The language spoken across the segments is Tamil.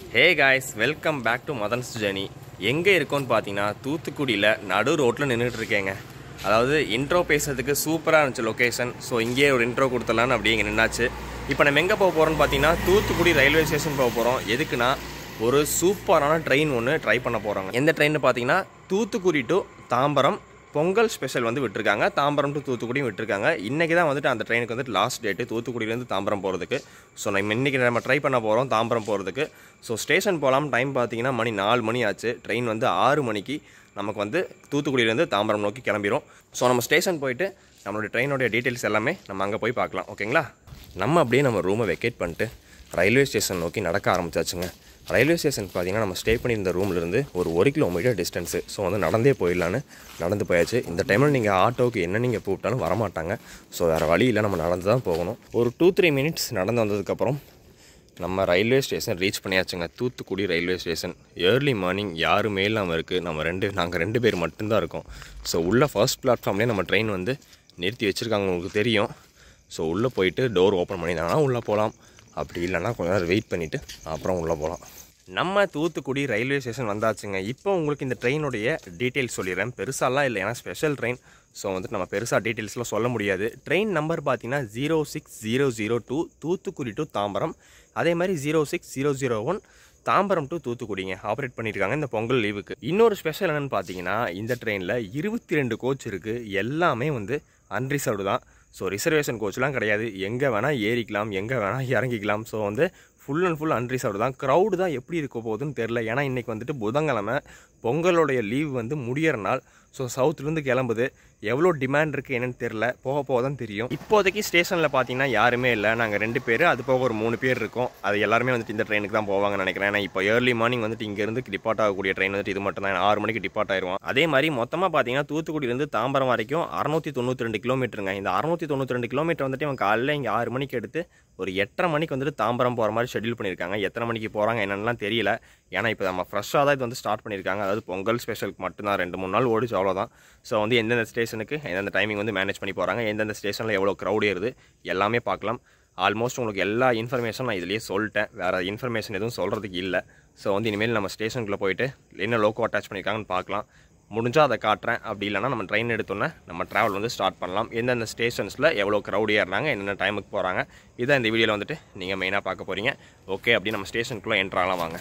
hey guys welcome back to Madhan's journey எங்கே இருக்கோன்னு பார்த்தீங்கன்னா தூத்துக்குடியில் நடு ரோட்டில் நின்றுட்டு இருக்கேங்க அதாவது இன்ட்ரோ பேசுறதுக்கு சூப்பராக இருந்துச்சு லொக்கேஷன் ஸோ இங்கேயே ஒரு இன்ட்ரோ கொடுத்துடலான்னு அப்படியே இங்கே நின்னாச்சு இப்போ நம்ம எங்கே போக போகிறோம்னு பார்த்தீங்கன்னா தூத்துக்குடி ரயில்வே ஸ்டேஷன் போக போகிறோம் எதுக்குன்னா ஒரு சூப்பரான ட்ரெயின் ஒன்று ட்ரை பண்ண போகிறாங்க எந்த ட்ரெயின் பார்த்தீங்கன்னா தூத்துக்குடி டு தாம்பரம் பொங்கல் ஸ்பெஷல் வந்து விட்டுருக்காங்க தாம்பரம் டு தூத்துக்குடியும் விட்டுருக்காங்க இன்றைக்கி தான் வந்துட்டு அந்த ட்ரெயினுக்கு வந்துட்டு லாஸ்ட் டேட்டு தூத்துக்குடியிலேருந்து தாம்பரம் போகிறதுக்கு ஸோ நம்ம இன்றைக்கி நம்ம ட்ரை பண்ண போகிறோம் தாம்பரம் போகிறதுக்கு ஸோ ஸ்டேஷன் போகலாம் டைம் பார்த்தீங்கன்னா மணி நாலு மணி ஆச்சு ட்ரெயின் வந்து ஆறு மணிக்கு நமக்கு வந்து தூத்துக்குடியிலேருந்து தாம்பரம் நோக்கி கிளம்பிரும் ஸோ நம்ம ஸ்டேஷன் போயிட்டு நம்மளுடைய ட்ரெயினோடைய டீட்டெயில்ஸ் எல்லாமே நம்ம அங்கே போய் பார்க்கலாம் ஓகேங்களா நம்ம அப்படியே நம்ம ரூமை வெக்கேட் பண்ணிட்டு ரயில்வே ஸ்டேஷன் நோக்கி நடக்க ஆரம்பிச்சாச்சுங்க ரயில்வே ஸ்டேஷன் பார்த்தீங்கன்னா நம்ம ஸ்டே பண்ணியிருந்த ரூம்லேருந்து ஒரு ஒரு கிலோமீட்டர் டிஸ்டன்ஸு ஸோ வந்து நடந்தே போயிடலான்னு நடந்து போயாச்சு இந்த டைமில் நீங்கள் ஆட்டோவுக்கு என்ன நீங்கள் கூப்பிட்டாலும் வரமாட்டாங்க ஸோ வேறு வழி இல்லை நம்ம நடந்து தான் போகணும் ஒரு டூ த்ரீ மினிட்ஸ் நடந்து வந்ததுக்கப்புறம் நம்ம ரயில்வே ஸ்டேஷன் ரீச் பண்ணியாச்சுங்க Thoothukudi railway station early morning யாருமே இல்லாமல் இருக்குது நம்ம ரெண்டு நாங்கள் ரெண்டு பேர் மட்டும்தான் இருக்கோம் ஸோ உள்ள ஃபர்ஸ்ட் பிளாட்ஃபார்ம்லேயே நம்ம ட்ரெயின் வந்து நிறுத்தி வச்சுருக்காங்க உங்களுக்கு தெரியும் ஸோ உள்ளே போயிட்டு டோர் ஓப்பன் பண்ணியிருந்தாங்கன்னா உள்ளே போகலாம் அப்படி இல்லைன்னா கொஞ்ச நேரம் வெயிட் பண்ணிவிட்டு அப்புறம் உள்ளே போகலாம் நம்ம தூத்துக்குடி ரயில்வே ஸ்டேஷன் வந்தாச்சுங்க இப்போ உங்களுக்கு இந்த ட்ரெயினுடைய டீட்டெயில்ஸ் சொல்லிடுறேன் பெருசாலாம் இல்லை ஏன்னா ஸ்பெஷல் ட்ரெயின் ஸோ வந்துட்டு நம்ம பெருசாக டீட்டெயில்ஸ்லாம் சொல்ல முடியாது ட்ரெயின் நம்பர் பார்த்தீங்கன்னா zero six zero zero two Thoothukudi to Tambaram அதே மாதிரி zero six zero zero one Tambaram to தூத்துக்குடிங்க ஆப்ரேட் பண்ணியிருக்காங்க இந்த பொங்கல் லீவுக்கு இன்னொரு ஸ்பெஷல் என்னென்னு பார்த்தீங்கன்னா இந்த ட்ரெயினில் இருபத்தி ரெண்டு கோச் இருக்குது எல்லாமே வந்து அன்ரிசர்வ்டு தான் ஸோ ரிசர்வேஷன் கோச்லாம் கிடையாது எங்கே வேணால் ஏறிக்கலாம் எங்கே வேணால் இறங்கிக்கலாம் ஸோ வந்து ஃபுல் அண்ட் ஃபுல் அன்ரிசர்வ்டு தான் க்ரௌடு தான் எப்படி இருக்க போகுதுன்னு தெரில ஏன்னா இன்றைக்கி வந்துட்டு புதன்கிழமை பொங்கலோடைய லீவ் வந்து முடியிற நாள் ஸோ சவுத்துலேருந்து கிளம்புது எவ்வளோ டிமாண்ட் இருக்குது என்னன்னு தெரில போக போக தான் தெரியும் இப்போதைக்கு ஸ்டேஷனில் பார்த்தீங்கன்னா யாருமே இல்லை நாங்கள் ரெண்டு பேர் அது போக ஒரு மூணு பேர் இருக்கோம் அது எல்லாருமே வந்துட்டு இந்த ட்ரெயினுக்கு தான் போவாங்கன்னு நினைக்கிறேன் ஏன்னா இப்போ ஏர்லி மார்னிங் வந்துட்டு இங்கேருந்து டிபார்ட் ஆகக்கூடிய ட்ரெயின் வந்துட்டு இது மட்டும் தான் ஆறு மணிக்கு டிபார்ட் ஆயிடுவோம் அதே மாதிரி மொத்தமாக பார்த்தீங்கன்னா தூத்துக்குடியிலேருந்து தாம்பரம் வரைக்கும் அறநூற்றி தொண்ணூற்றி ரெண்டு கிலோமீட்டருங்க இந்த அறநூற்றி தொண்ணூற்றி ரெண்டு கிலோமீட்டர் வந்துட்டு இவங்க காலையில் இங்கே ஆறு மணிக்கு எடுத்து ஒரு எட்டரை மணிக்கு வந்துட்டு தாம்பரம் போகிற மாதிரி ஷெட்யூல் பண்ணியிருக்காங்க எத்தனை மணிக்கு போகிறாங்க என்னென்னலாம் தெரியல ஏன்னா இப்போ நம்ம ஃப்ரெஷ்ஷாக தான் இது வந்து ஸ்டார்ட் பண்ணியிருக்காங்க அதாவது பொங்கல் ஸ்பெஷலுக்கு மட்டும்தான் ரெண்டு மூணு நாள் ஓடிச்சு அவ்வளோதான் ஸோ வந்து எந்தெந்த ஸ்டேஷனுக்கு எந்தெந்த டைமிங் வந்து மேனேஜ் பண்ணி போகிறாங்க எந்தெந்த ஸ்டேஷனில் எவ்வளோ க்ரௌட் ஏறுது எல்லாமே பார்க்கலாம் ஆல்மோஸ்ட் உங்களுக்கு எல்லா இன்ஃபர்மேஷன் நான் இதுலேயே சொல்லிட்டேன் வேறு இன்ஃபர்மேஷன் எதுவும் சொல்கிறதுக்கு இல்லை ஸோ வந்து இனிமேல் நம்ம ஸ்டேஷனுக்குள்ளே போயிட்டு என்ன லோக்கோ அட்டாச் பண்ணியிருக்காங்கன்னு பார்க்கலாம் முடிஞ்சால் அதை காட்டுறேன் அப்படி இல்லைனா நம்ம ட்ரெயின் எடுத்தோன்னே நம்ம ட்ராவல் வந்து ஸ்டார்ட் பண்ணலாம் எந்தெந்த ஸ்டேஷன்ஸில் எவ்வளோ க்ரௌட் ஏறினாங்க என்னென்ன டைமுக்கு போகிறாங்க இதான் இந்த வீடியோவில் வந்துட்டு நீங்கள் மெயினாக பார்க்க போகிறீங்க ஓகே அப்படி நம்ம ஸ்டேஷனுக்குள்ளே என்ட்ராகலாம் வாங்க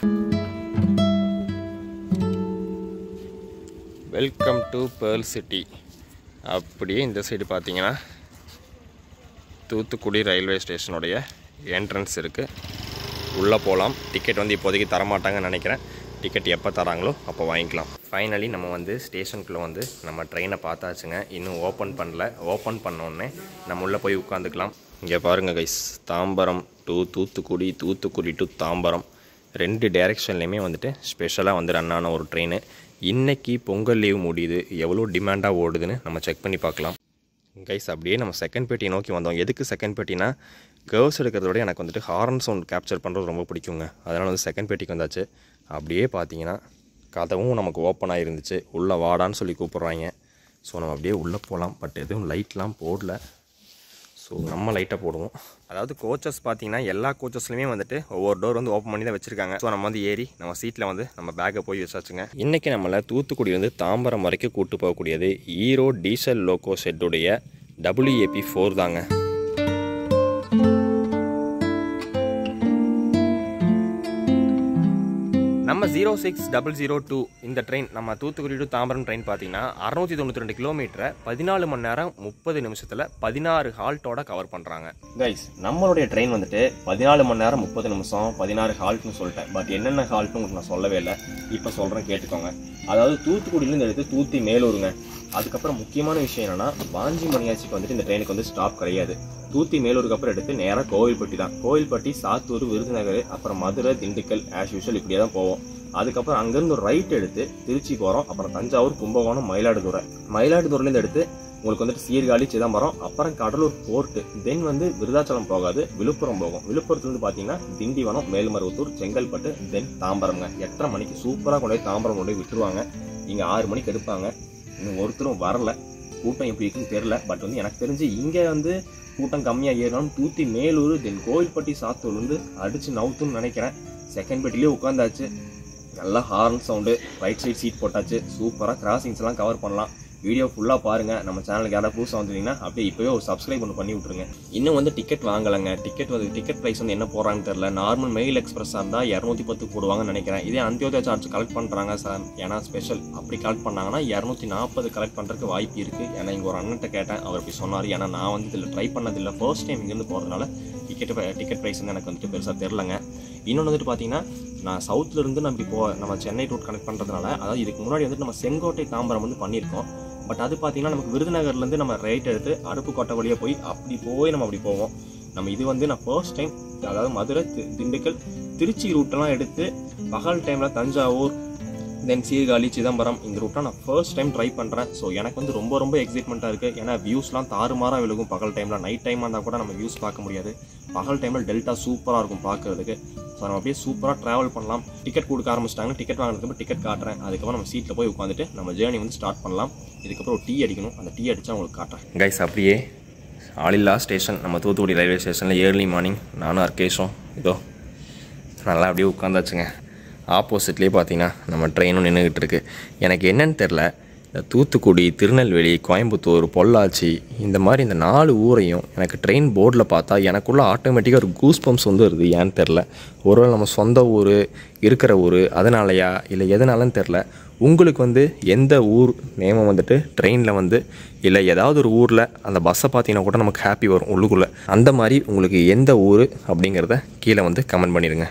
வெல்கம் டு பேர்ல் சிட்டி அப்படியே இந்த சைடு பார்த்தீங்கன்னா தூத்துக்குடி ரயில்வே ஸ்டேஷனுடைய என்ட்ரன்ஸ் இருக்குது உள்ளே போகலாம் டிக்கெட் வந்து இப்போதைக்கு தரமாட்டாங்கன்னு நினைக்கிறேன் டிக்கெட் எப்போ தராங்களோ அப்போ வாங்கிக்கலாம் ஃபைனலி நம்ம வந்து ஸ்டேஷனுக்குள்ளே வந்து நம்ம ட்ரெயினை பார்த்தாச்சுங்க இன்னும் ஓப்பன் பண்ணல ஓப்பன் பண்ணோடனே நம்ம உள்ளே போய் உட்காந்துக்கலாம் இங்கே பாருங்கள் guys Tambaram to Thoothukudi Thoothukudi to Tambaram ரெண்டு டைரெக்ஷன்லேயுமே வந்துட்டு ஸ்பெஷலாக வந்து ரன் ஆன ஒரு ட்ரெயின் இன்றைக்கி பொங்கல் லீவ் முடியுது எவ்வளோ டிமாண்டாக ஓடுதுன்னு நம்ம செக் பண்ணி பார்க்கலாம் கைஸ் அப்படியே நம்ம செகண்ட் பெட்டியை நோக்கி வந்தோம் எதுக்கு செகண்ட் பெட்டினா கேர்ள்ஸ் எடுக்கிறத விட எனக்கு வந்துட்டு ஹார்ன் சவுண்ட் கேப்சர் பண்ணுறது ரொம்ப பிடிக்குங்க அதனால் வந்து செகண்ட் பெட்டிக்கு வந்தாச்சு அப்படியே பார்த்தீங்கன்னா கதவும் நமக்கு ஓப்பன் ஆகிருந்துச்சு உள்ளே வாடான்னு சொல்லி கூப்பிட்றாங்க ஸோ நம்ம அப்படியே உள்ளே போகலாம் பட் எதுவும் லைட்லாம் போடல ஸோ நம்ம லைட்டாக போடுவோம் அதாவது கோச்சஸ் பார்த்தீங்கன்னா எல்லா கோச்சஸ்லையுமே வந்துட்டு ஒவ்வொரு டோர் வந்து ஓப்பன் பண்ணி தான் வச்சிருக்காங்க ஸோ நம்ம வந்து ஏறி நம்ம சீட்டில் வந்து நம்ம பேக்கை போய் வச்சாச்சுங்க இன்றைக்கி நம்மளை தூத்துக்குடி வந்து தாம்பரம் வரைக்கும் கூட்டு போகக்கூடியது ஈரோ டீசல் லோகோ செட்டுடைய டபிள்யூஏபி ஃபோர் தாங்க நம்ம zero six double zero two இந்த ட்ரெயின் நம்ம தூத்துக்குடி டு தாம்பரம் ட்ரெயின் பார்த்தீங்கன்னா அறுநூத்தி தொண்ணூற்றி ரெண்டு கிலோமீட்டரை பதினாலு மணி நேரம் முப்பது நிமிஷத்தில் பதினாறு ஹால்ட்டோட கவர் பண்ணுறாங்க கைஸ் நம்மளுடைய ட்ரெயின் வந்துட்டு பதினாலு மணி நேரம் முப்பது நிமிஷம் பதினாறு ஹால்ட்னு சொல்லிட்டேன் பட் என்னென்ன ஹால்ட்னு உங்களுக்கு நான் சொல்லவே இல்லை இப்போ சொல்கிறேன் கேட்டுக்கோங்க அதாவது தூத்துக்குடியிலேருந்து எடுத்து தூத்தி மேலூருங்க அதுக்கப்புறம் முக்கியமான விஷயம் என்னன்னா வாஞ்சி மணியாச்சிக்கு வந்துட்டு இந்த ட்ரெயினுக்கு வந்து ஸ்டாப் கிடையாது தூத்தி மேலூருக்கு அப்புறம் எடுத்து நேராக கோவில்பட்டி தான் கோவில்பட்டி சாத்தூர் விருதுநகர் அப்புறம் மதுரை திண்டுக்கல் ஆஸ் யூஷுவல் இப்படியே தான் போவோம் அதுக்கப்புறம் அங்கேருந்து ஒரு ரைட் எடுத்து திருச்சி போகிறோம் அப்புறம் தஞ்சாவூர் கும்பகோணம் மயிலாடுதுறை மயிலாடுதுறையிலேருந்து எடுத்து உங்களுக்கு வந்துட்டு சீர்காழி சிதம்பரம் அப்புறம் கடலூர் போர்ட்டு தென் வந்து விருதாச்சலம் போகாது விழுப்புரம் போகும் விழுப்புரத்துலேருந்து பார்த்தீங்கன்னா திண்டிவனம் மேல்மருவத்தூர் செங்கல்பட்டு தென் தாம்பரம்ங்க எட்டரை மணிக்கு சூப்பராக கொண்டு போய் தாம்பரம் கொண்டு போய் விட்டுருவாங்க இங்கே ஆறு மணிக்கு எடுப்பாங்க இன்னும் ஒருத்தரும் வரல கூட்டம் எப்படி இருக்குன்னு தெரில பட் வந்து எனக்கு தெரிஞ்சு இங்கே வந்து கூட்டம் கம்மியாக ஏறினாலும் தூத்தி மேலூர் தென் கோவில்பட்டி சாத்தூர் வந்து அடித்து நவுத்துன்னு நினைக்கிறேன் செகண்ட் பெட்டிலே உட்காந்தாச்சு நல்லா horn sound right side seat போட்டாச்சு சூப்பராக கிராசிங்ஸ் எல்லாம் கவர் பண்ணலாம் வீடியோ ஃபுல்லாக பாருங்கள் நம்ம சேனலுக்கு யாராவது புதுசாக வந்தீங்கன்னா அப்படியே இப்போவே ஒரு சப்ஸ்கிரைப் ஒன்று பண்ணி விட்ருங்க இன்னும் வந்து டிக்கெட் வாங்கலைங்க டிக்கெட் வந்து டிக்கெட் ப்ரைஸ் வந்து என்ன போடுறாங்கன்னு தெரில நார்மல் மெயில் எக்ஸ்பிரஸாக இருந்தால் இரநூத்தி பத்து போடுவாங்கன்னு நினைக்கிறேன் இதே அந்தியோதய சார்ஜ் கலெக்ட் பண்ணுறாங்க சார் ஏன்னா ஸ்பெஷல் அப்படி கலெக்ட் பண்ணாங்கன்னா இரநூத்தி நாற்பது கலெக்ட் பண்ணுறதுக்கு வாய்ப்பு இருக்குது ஏன்னா இங்கே ஒரு அண்ணன்ட்ட கேட்டேன் அவர் இப்படி சொன்னார் ஏன்னா நான் வந்து இதில் ட்ரை பண்ணதில்லை ஃபர்ஸ்ட் டைம் இங்கேருந்து போகிறதுனால டிக்கெட் டிக்கெட் ப்ரைஸ் வந்து எனக்கு வந்துட்டு பெருசாக தெரிலங்க இன்னொன்று வந்துட்டு பார்த்தீங்கன்னா நான் சவுத்துல இருந்து நம்ம இப்போ நம்ம சென்னை ரூட் கனெக்ட் பண்ணுறதுனால அதாவது இதுக்கு முன்னாடி வந்துட்டு நம்ம செங்கோட்டை தாம்பரம் வந்து பண்ணியிருக்கோம் பட் அது பார்த்தீங்கன்னா நமக்கு விருதுநகர்லேருந்து நம்ம ரைட் எடுத்து அடுப்புக்கோட்டை வழியாக போய் அப்படி போய் நம்ம அப்படி போவோம் நம்ம இது வந்து நான் ஃபர்ஸ்ட் டைம் அதாவது மதுரை தி- திண்டுக்கல் திருச்சி ரூட்டெல்லாம் எடுத்து பகல் டைமில் தஞ்சாவூர் தென் சீர்காழி சிதம்பரம் இந்த ரூட்டை நான் ஃபர்ஸ்ட் டைம் ட்ரை பண்ணுறேன் ஸோ எனக்கு வந்து ரொம்ப ரொம்ப எக்ஸைட்மெண்ட்டாக இருக்குது ஏன்னா வியூஸ்லாம் தாறுமாறாக விழுகும் பகல் டைமில் நைட் டைமாக இருந்தால் கூட நம்ம வியூஸ் பார்க்க முடியாது பகல் டைமில் டெல்டா சூப்பராக இருக்கும் பார்க்கறதுக்கு ஸோ நம்ம அப்படியே சூப்பராக ட்ராவல் பண்ணலாம் டிக்கெட் கொடுக்க ஆரம்பிச்சிட்டாங்க டிக்கெட் வாங்குறதுக்கு டிக்கெட் காட்டுறேன் அதுக்கப்புறம் நம்ம சீட்டில் போய் உட்காந்துட்டு நம்ம ஜேர்னி வந்து ஸ்டார்ட் பண்ணலாம் இதுக்கப்புறம் ஒரு டீ அடிக்கணும் அந்த டீ அடிச்சா உங்களுக்கு காட்டுறேன் கைஸ் அப்படியே ஆளில்லா ஸ்டேஷன் நம்ம தூத்துக்குடி ரயில்வே ஸ்டேஷனில் ஏர்லி மார்னிங் நானும் அர்கேஷும் இதோ நல்லா அப்படியே உட்காந்தாச்சுங்க ஆப்போசிட்லேயே பார்த்தீங்கன்னா நம்ம ட்ரெயினும் நின்றுக்கிட்டு இருக்கு எனக்கு என்னன்னு தெரில இந்த தூத்துக்குடி திருநெல்வேலி கோயம்புத்தூர் பொள்ளாச்சி இந்த மாதிரி இந்த நாலு ஊரையும் எனக்கு ட்ரெயின் போர்டில் பார்த்தா எனக்குள்ளே ஆட்டோமேட்டிக்காக ஒரு கூஸ் பம்ப்ஸ் வந்து வருது ஏன்னு தெரில ஒருவேளை நம்ம சொந்த ஊர் இருக்கிற ஊர் அதனாலயா இல்லை எதனாலன்னு தெரில உங்களுக்கு வந்து எந்த ஊர் நேமம் வந்துட்டு ட்ரெயினில் வந்து இல்லை ஏதாவது ஒரு ஊரில் அந்த பஸ்ஸை பார்த்தீங்கன்னா கூட நமக்கு ஹாப்பி வரும் உள்ளுக்குள்ளே அந்த மாதிரி உங்களுக்கு எந்த ஊர் அப்படிங்கிறத கீழே வந்து கமெண்ட் பண்ணிடுங்க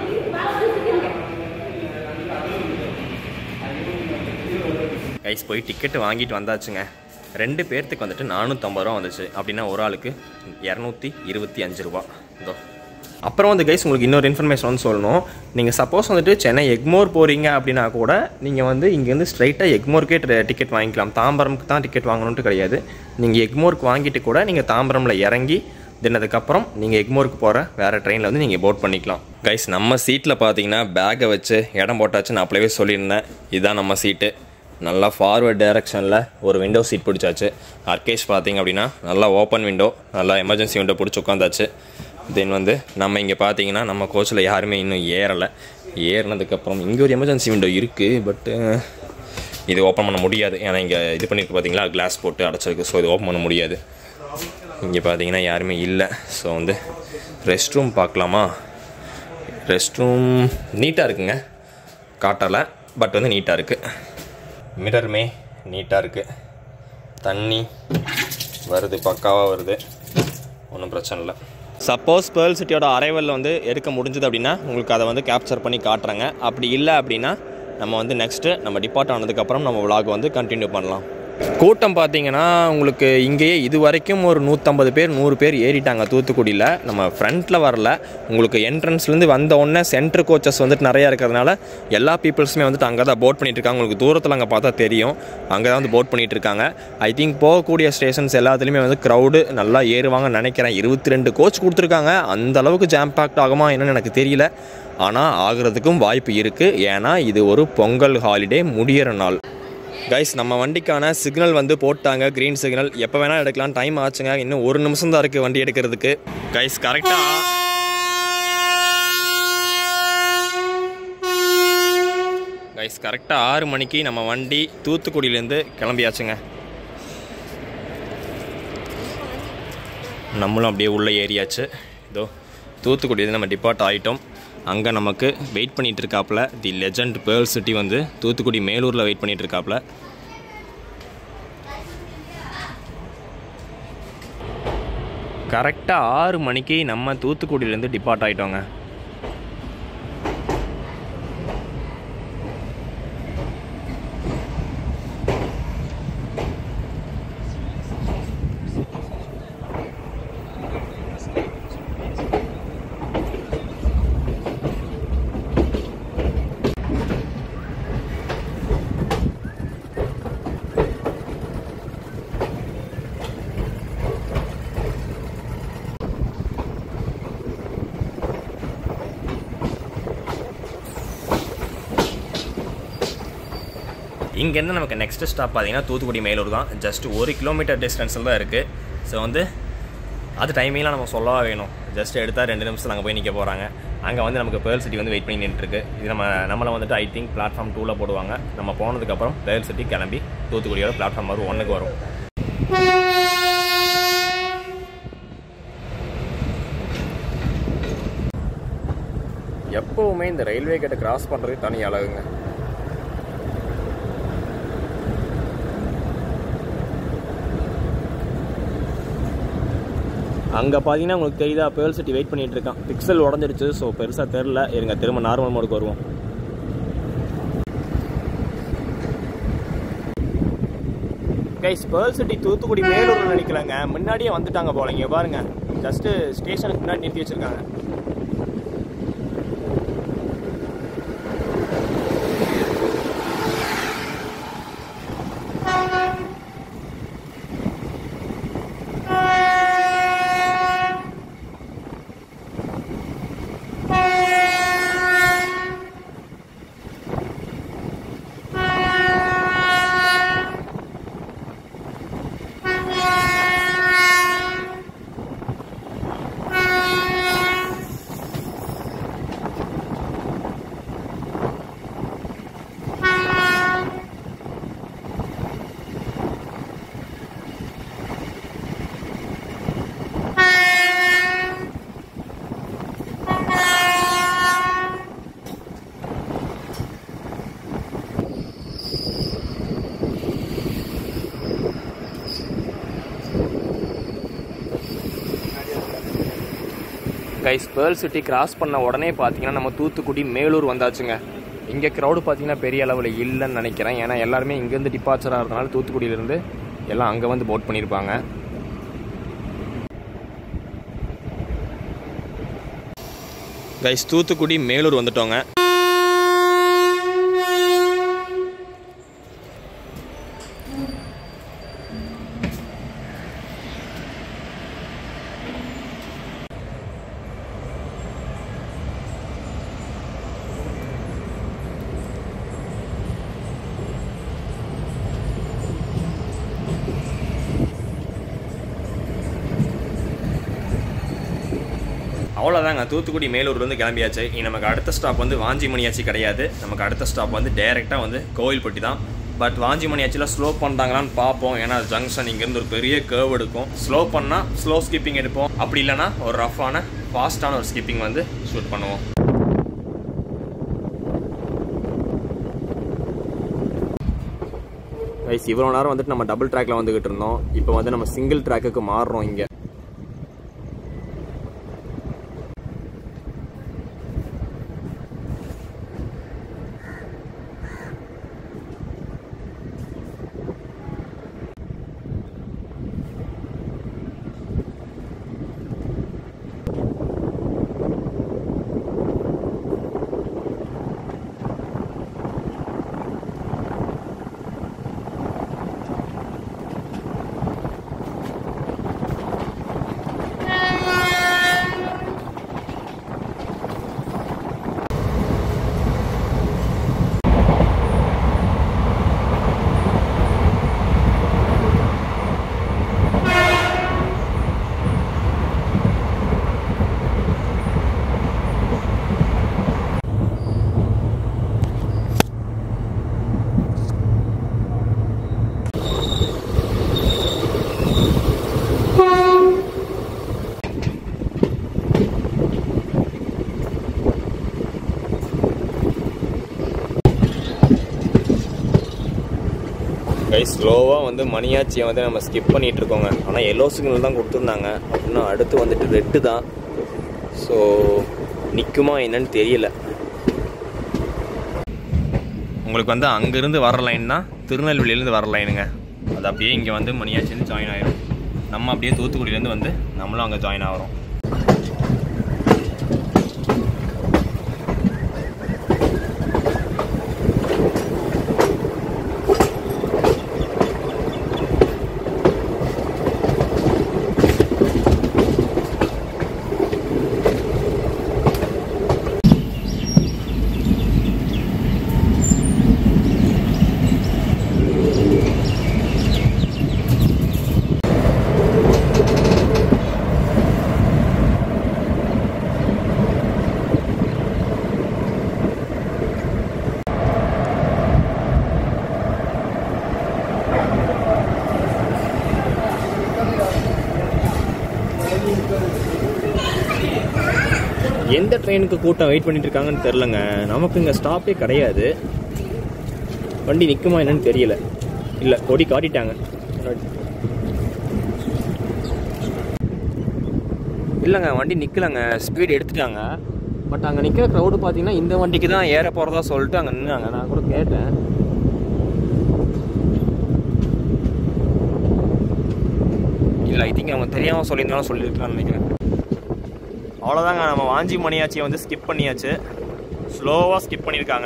கைஸ் போய் டிக்கெட்டு வாங்கிட்டு வந்தாச்சுங்க ரெண்டு பேர்த்துக்கு வந்துட்டு நானூற்றம்பது ரூபா வந்துச்சு அப்படின்னா ஒரு ஆளுக்கு இரநூத்தி இருபத்தி அஞ்சு ரூபா இதோ அப்புறம் வந்து கைஸ் உங்களுக்கு இன்னொரு இன்ஃபர்மேஷன் வந்து சொல்லணும் நீங்கள் சப்போஸ் வந்துட்டு சென்னை எக்மோர் போகிறீங்க அப்படின்னா கூட நீங்கள் வந்து இங்கேருந்து ஸ்ட்ரைட்டாக எக்மோருக்கே டிக்கெட் வாங்கிக்கலாம் தாம்பரம்க்கு தான் டிக்கெட் வாங்கணுன்ட்டு கிடையாது நீங்கள் எக்மோருக்கு வாங்கிட்டு கூட நீங்கள் தாம்பரமில் இறங்கி தென் அதுக்கப்புறம் நீங்கள் எக்மோருக்கு போகிற வேறு ட்ரெயினில் வந்து நீங்கள் போட் பண்ணிக்கலாம் கைஸ் நம்ம சீட்டில் பார்த்தீங்கன்னா பேக்கை வச்சு இடம் போட்டாச்சு நான் அப்பளவே சொல்லியிருந்தேன் இதுதான் நம்ம சீட்டு நல்லா ஃபார்வர்ட் டைரக்ஷனில் ஒரு விண்டோ சீட் பிடிச்சாச்சு அர்கேஷ் பார்த்தீங்க அப்படின்னா நல்லா ஓப்பன் விண்டோ நல்லா எமர்ஜென்சி விண்டோ பிடிச்சி உட்காந்தாச்சு தென் வந்து நம்ம இங்கே பார்த்தீங்கன்னா நம்ம கோச்சில் யாருமே இன்னும் ஏறலை ஏறினதுக்கப்புறம் இங்கே ஒரு எமர்ஜென்சி விண்டோ இருக்குது பட்டு இது ஓப்பன் பண்ண முடியாது ஏன்னா இங்கே இது பண்ணியிருக்கு பார்த்தீங்களா கிளாஸ் போட்டு அடைச்சிருக்கு ஸோ இது ஓப்பன் பண்ண முடியாது இங்கே பார்த்தீங்கன்னா யாருமே இல்லை ஸோ வந்து ரெஸ்ட் ரூம் பார்க்கலாமா ரெஸ்ட் ரூம் நீட்டாக இருக்குங்க காட்டலை பட் வந்து நீட்டாக இருக்குது மிரருமே நீட்டாக இருக்குது தண்ணி வருது பக்காவாக வருது ஒன்றும் பிரச்சனை இல்லை சப்போஸ் பேர்ல் சிட்டியோட அரைவலில் வந்து எடுக்க முடிஞ்சது அப்படின்னா உங்களுக்கு அதை வந்து கேப்சர் பண்ணி காட்டுறாங்க அப்படி இல்லை அப்படின்னா நம்ம வந்து நெக்ஸ்ட்டு நம்ம டிபார்ட் ஆனதுக்கப்புறம் நம்ம vlog வந்து கண்டினியூ பண்ணலாம் கூட்டம் பார்த்தீங்கன்னா உங்களுக்கு இங்கேயே இது வரைக்கும் ஒரு நூற்றம்பது பேர் நூறு பேர் ஏறிட்டாங்க தூத்துக்குடியில் நம்ம ஃப்ரண்ட்டில் வரல உங்களுக்கு என்ட்ரன்ஸ்லேருந்து வந்த உடனே சென்ட்ரு கோச்சஸ் வந்துட்டு நிறையா இருக்கிறதுனால எல்லா பீப்புள்ஸுமே வந்துட்டு அங்கே தான் போட் பண்ணிட்டு இருக்காங்க உங்களுக்கு தூரத்தில் அங்கே பார்த்தா தெரியும் அங்கே தான் வந்து போட் பண்ணிட்டு இருக்காங்க ஐ திங்க் போகக்கூடிய ஸ்டேஷன்ஸ் எல்லாத்துலேயுமே வந்து க்ரௌடு நல்லா ஏறுவாங்கன்னு நினைக்கிறேன் இருபத்தி ரெண்டு கோச் கொடுத்துருக்காங்க அந்த அளவுக்கு ஜாம் பேக்ட் ஆகுமா என்னன்னு எனக்கு தெரியல ஆனால் ஆகிறதுக்கும் வாய்ப்பு இருக்குது ஏன்னா இது ஒரு பொங்கல் ஹாலிடே முடியிற நாள் கைஸ் நம்ம வண்டிக்கான சிக்னல் வந்து போட்டாங்க க்ரீன் சிக்னல் எப்போ வேணால் எடுக்கலாம் டைம் ஆச்சுங்க இன்னும் ஒரு நிமிஷம் தான் இருக்குது வண்டி எடுக்கிறதுக்கு கைஸ் கரெக்டாக கைஸ் கரெக்டாக ஆறு மணிக்கு நம்ம வண்டி தூத்துக்குடியிலேருந்து கிளம்பியாச்சுங்க நம்மளும் அப்படியே உள்ளே ஏறியாச்சு இதோ தூத்துக்குடியிலேருந்து நம்ம டிபார்ட் ஆகிட்டோம் அங்கே நமக்கு வெயிட் பண்ணிட்டு இருக்காப்புல தி லெஜண்ட் பேர்ல் சிட்டி வந்து தூத்துக்குடி மேலூரில் வெயிட் பண்ணிட்டு இருக்காப்புல கரெக்டாக ஆறு மணிக்கு நம்ம தூத்துக்குடியிலேருந்து டிபார்ட் ஆகிட்டோங்க இங்கேருந்து நமக்கு நெக்ஸ்ட் ஸ்டாப் பார்த்தீங்கன்னா தூத்துக்குடி மேலூர் தான் ஜஸ்ட் ஒரு கிலோமீட்டர் டிஸ்டன்ஸில் தான் இருக்குது ஸோ வந்து அது டைமிங்லாம் நம்ம சொல்லவா வேணும் ஜஸ்ட் எடுத்தால் ரெண்டு நிமிஷத்தில் அங்கே போய் நிற்க போகிறாங்க அங்கே வந்து நமக்கு பேர்ல் சிட்டி வந்து வெயிட் பண்ணி நின்றுருக்கு இது நம்ம நம்மளை வந்துட்டு ஐ திங்க் பிளாட்ஃபார்ம் டூவில் போடுவாங்க நம்ம போனதுக்கப்புறம் பேர்ல் சிட்டி கிளம்பி தூத்துக்குடியோட பிளாட்ஃபார்ம் வரும் ஒன்றுக்கு வரும் எப்போவுமே இந்த ரயில்வே கேட்டை கிராஸ் பண்ணுறது தனி அழகுங்க அங்கே பார்த்தீங்கன்னா உங்களுக்கு தெரியுதா பேர்ல் சிட்டி வெயிட் பண்ணிட்டு இருக்கான் பிக்சல் உடஞ்சிருச்சு ஸோ பெருசாக தெரில இருங்க திரும்ப நார்மல் மோடுக்கு வருவோம் guys pearl city Thoothukudi Melur நினைக்கலங்க முன்னாடியே வந்துட்டாங்க போல இங்க பாருங்க ஜஸ்ட் ஸ்டேஷனுக்கு முன்னாடி நிறுத்தி வச்சிருக்காங்க கைஸ் பேர்ல் சிட்டி கிராஸ் பண்ண உடனே பார்த்தீங்கன்னா நம்ம தூத்துக்குடி மேலூர் வந்தாச்சுங்க இங்கே க்ரௌடு பார்த்தீங்கன்னா பெரிய அளவில் இல்லைன்னு நினைக்கிறேன் ஏன்னா எல்லாருமே இங்கேருந்து டிபார்ச்சர் ஆகிறதுனால தூத்துக்குடியிலேருந்து எல்லாம் அங்கே வந்து போட் பண்ணியிருப்பாங்க கைஸ் தூத்துக்குடி மேலூர் வந்துட்டோங்க அவ்வளோதாங்க தூத்துக்குடி மேலூர்லேருந்து கிளம்பியாச்சு இனி நமக்கு அடுத்த ஸ்டாப் வந்து வாஞ்சிமணியாச்சி கிடையாது நமக்கு அடுத்த ஸ்டாப் வந்து டைரெக்டாக வந்து கோவில்பட்டி தான் பட் வாஞ்சிமணியாச்சியில் ஸ்லோ பண்ணுறாங்களான்னு பார்ப்போம் ஏன்னா ஜங்ஷன் இங்கேருந்து ஒரு பெரிய கேர்வ் எடுக்கும் ஸ்லோ பண்ணால் ஸ்லோ ஸ்கிப்பிங் எடுப்போம் அப்படி இல்லைன்னா ஒரு ரஃப்பான ஃபாஸ்ட்டான ஒரு ஸ்கிப்பிங் வந்து ஷூட் பண்ணுவோம் கைஸ் இவ்வளோ நேரம் வந்துட்டு நம்ம டபுள் ட்ராக்ல வந்துகிட்டு இருந்தோம் இப்போ வந்து நம்ம சிங்கிள் ட்ராக்குக்கு மாறுறோம் இங்கே கை ஸ்லோவாக வந்து மணியாச்சியை வந்து நம்ம ஸ்கிப் பண்ணிட்டு இருக்கோங்க ஆனால் எல்லோ சிக்னல் தான் கொடுத்துருந்தாங்க அப்படின்னா அடுத்து வந்துட்டு ரெட்டு தான் ஸோ நிற்குமா என்னன்னு தெரியல உங்களுக்கு வந்து அங்கேருந்து வர லைன் தான் திருநெல்வேலியிலேருந்து வர லைனுங்க அது அப்படியே இங்கே வந்து மணியாச்சின்னு ஜாயின் ஆயிரும் நம்ம அப்படியே தூத்துக்குடியிலேருந்து வந்து நம்மளும் அங்கே ஜாயின் ஆகிறோம் எந்த ட்ரெயினுக்கு கூட்டம் வெயிட் பண்ணிட்டு இருக்காங்கன்னு தெரிலங்க நமக்கு இங்கே ஸ்டாப்பே கிடையாது வண்டி நிற்குமா என்னன்னு தெரியல இல்லை கொடி காட்டிட்டாங்க இல்லைங்க வண்டி நிற்கலங்க ஸ்பீடு எடுத்துட்டாங்க பட் அங்கே நிற்கிற க்ரௌடு பார்த்தீங்கன்னா இந்த வண்டிக்கு தான் ஏற போகிறதா சொல்லிட்டு அங்கே நின்னாங்க நான் கூட கேட்டேன் இல்லை ஐ திங்க் அவங்க தெரியாமல் சொல்லியிருந்தாலும் சொல்லியிருக்கலாம்னு நினைக்கிறேன் அவ்வளோதாங்க நம்ம வாஞ்சி மணியாச்சியை வந்து ஸ்கிப் பண்ணியாச்சு ஸ்லோவாக ஸ்கிப் பண்ணியிருக்காங்க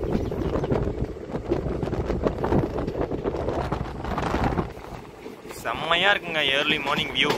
செம்மையாக இருக்குங்க ஏர்லி மார்னிங் வியூ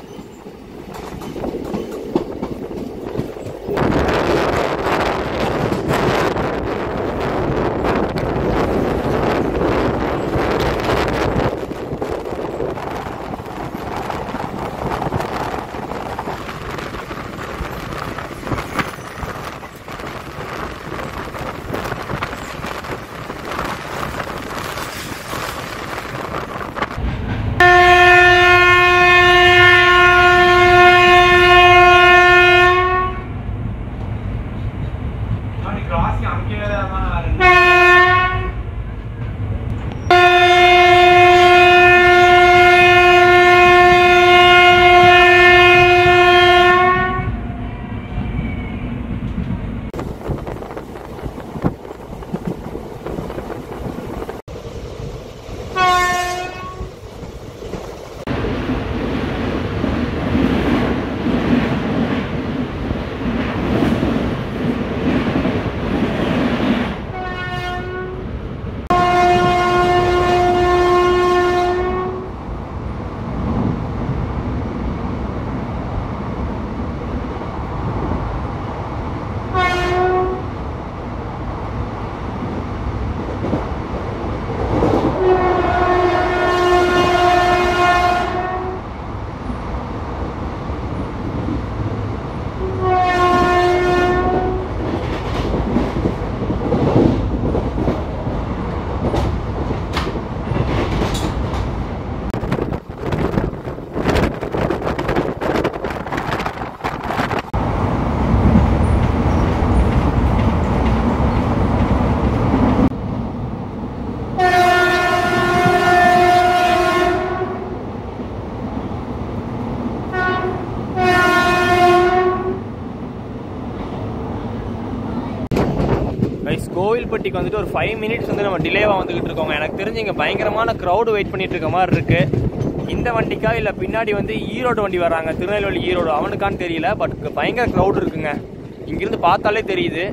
கைஸ் கோவில்பட்டிக்கு வந்துட்டு ஒரு ஃபைவ் மினிட்ஸ் வந்து நம்ம டிலேவாக வந்துகிட்டு இருக்கோங்க எனக்கு தெரிஞ்சு இங்கே பயங்கரமான க்ரௌடு வெயிட் பண்ணிட்டு இருக்க மாதிரி இருக்கு இந்த வண்டிக்கா இல்லை பின்னாடி வந்து ஈரோடு வண்டி வராங்க திருநெல்வேலி ஈரோடு அவனுக்கான்னு தெரியல பட் பயங்கர க்ரௌடு இருக்குங்க இங்கிருந்து பார்த்தாலே தெரியுது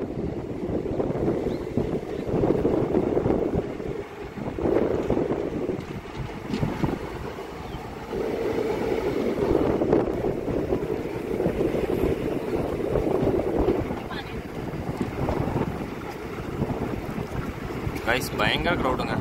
கைஸ் பயங்கர க்ரௌடுங்க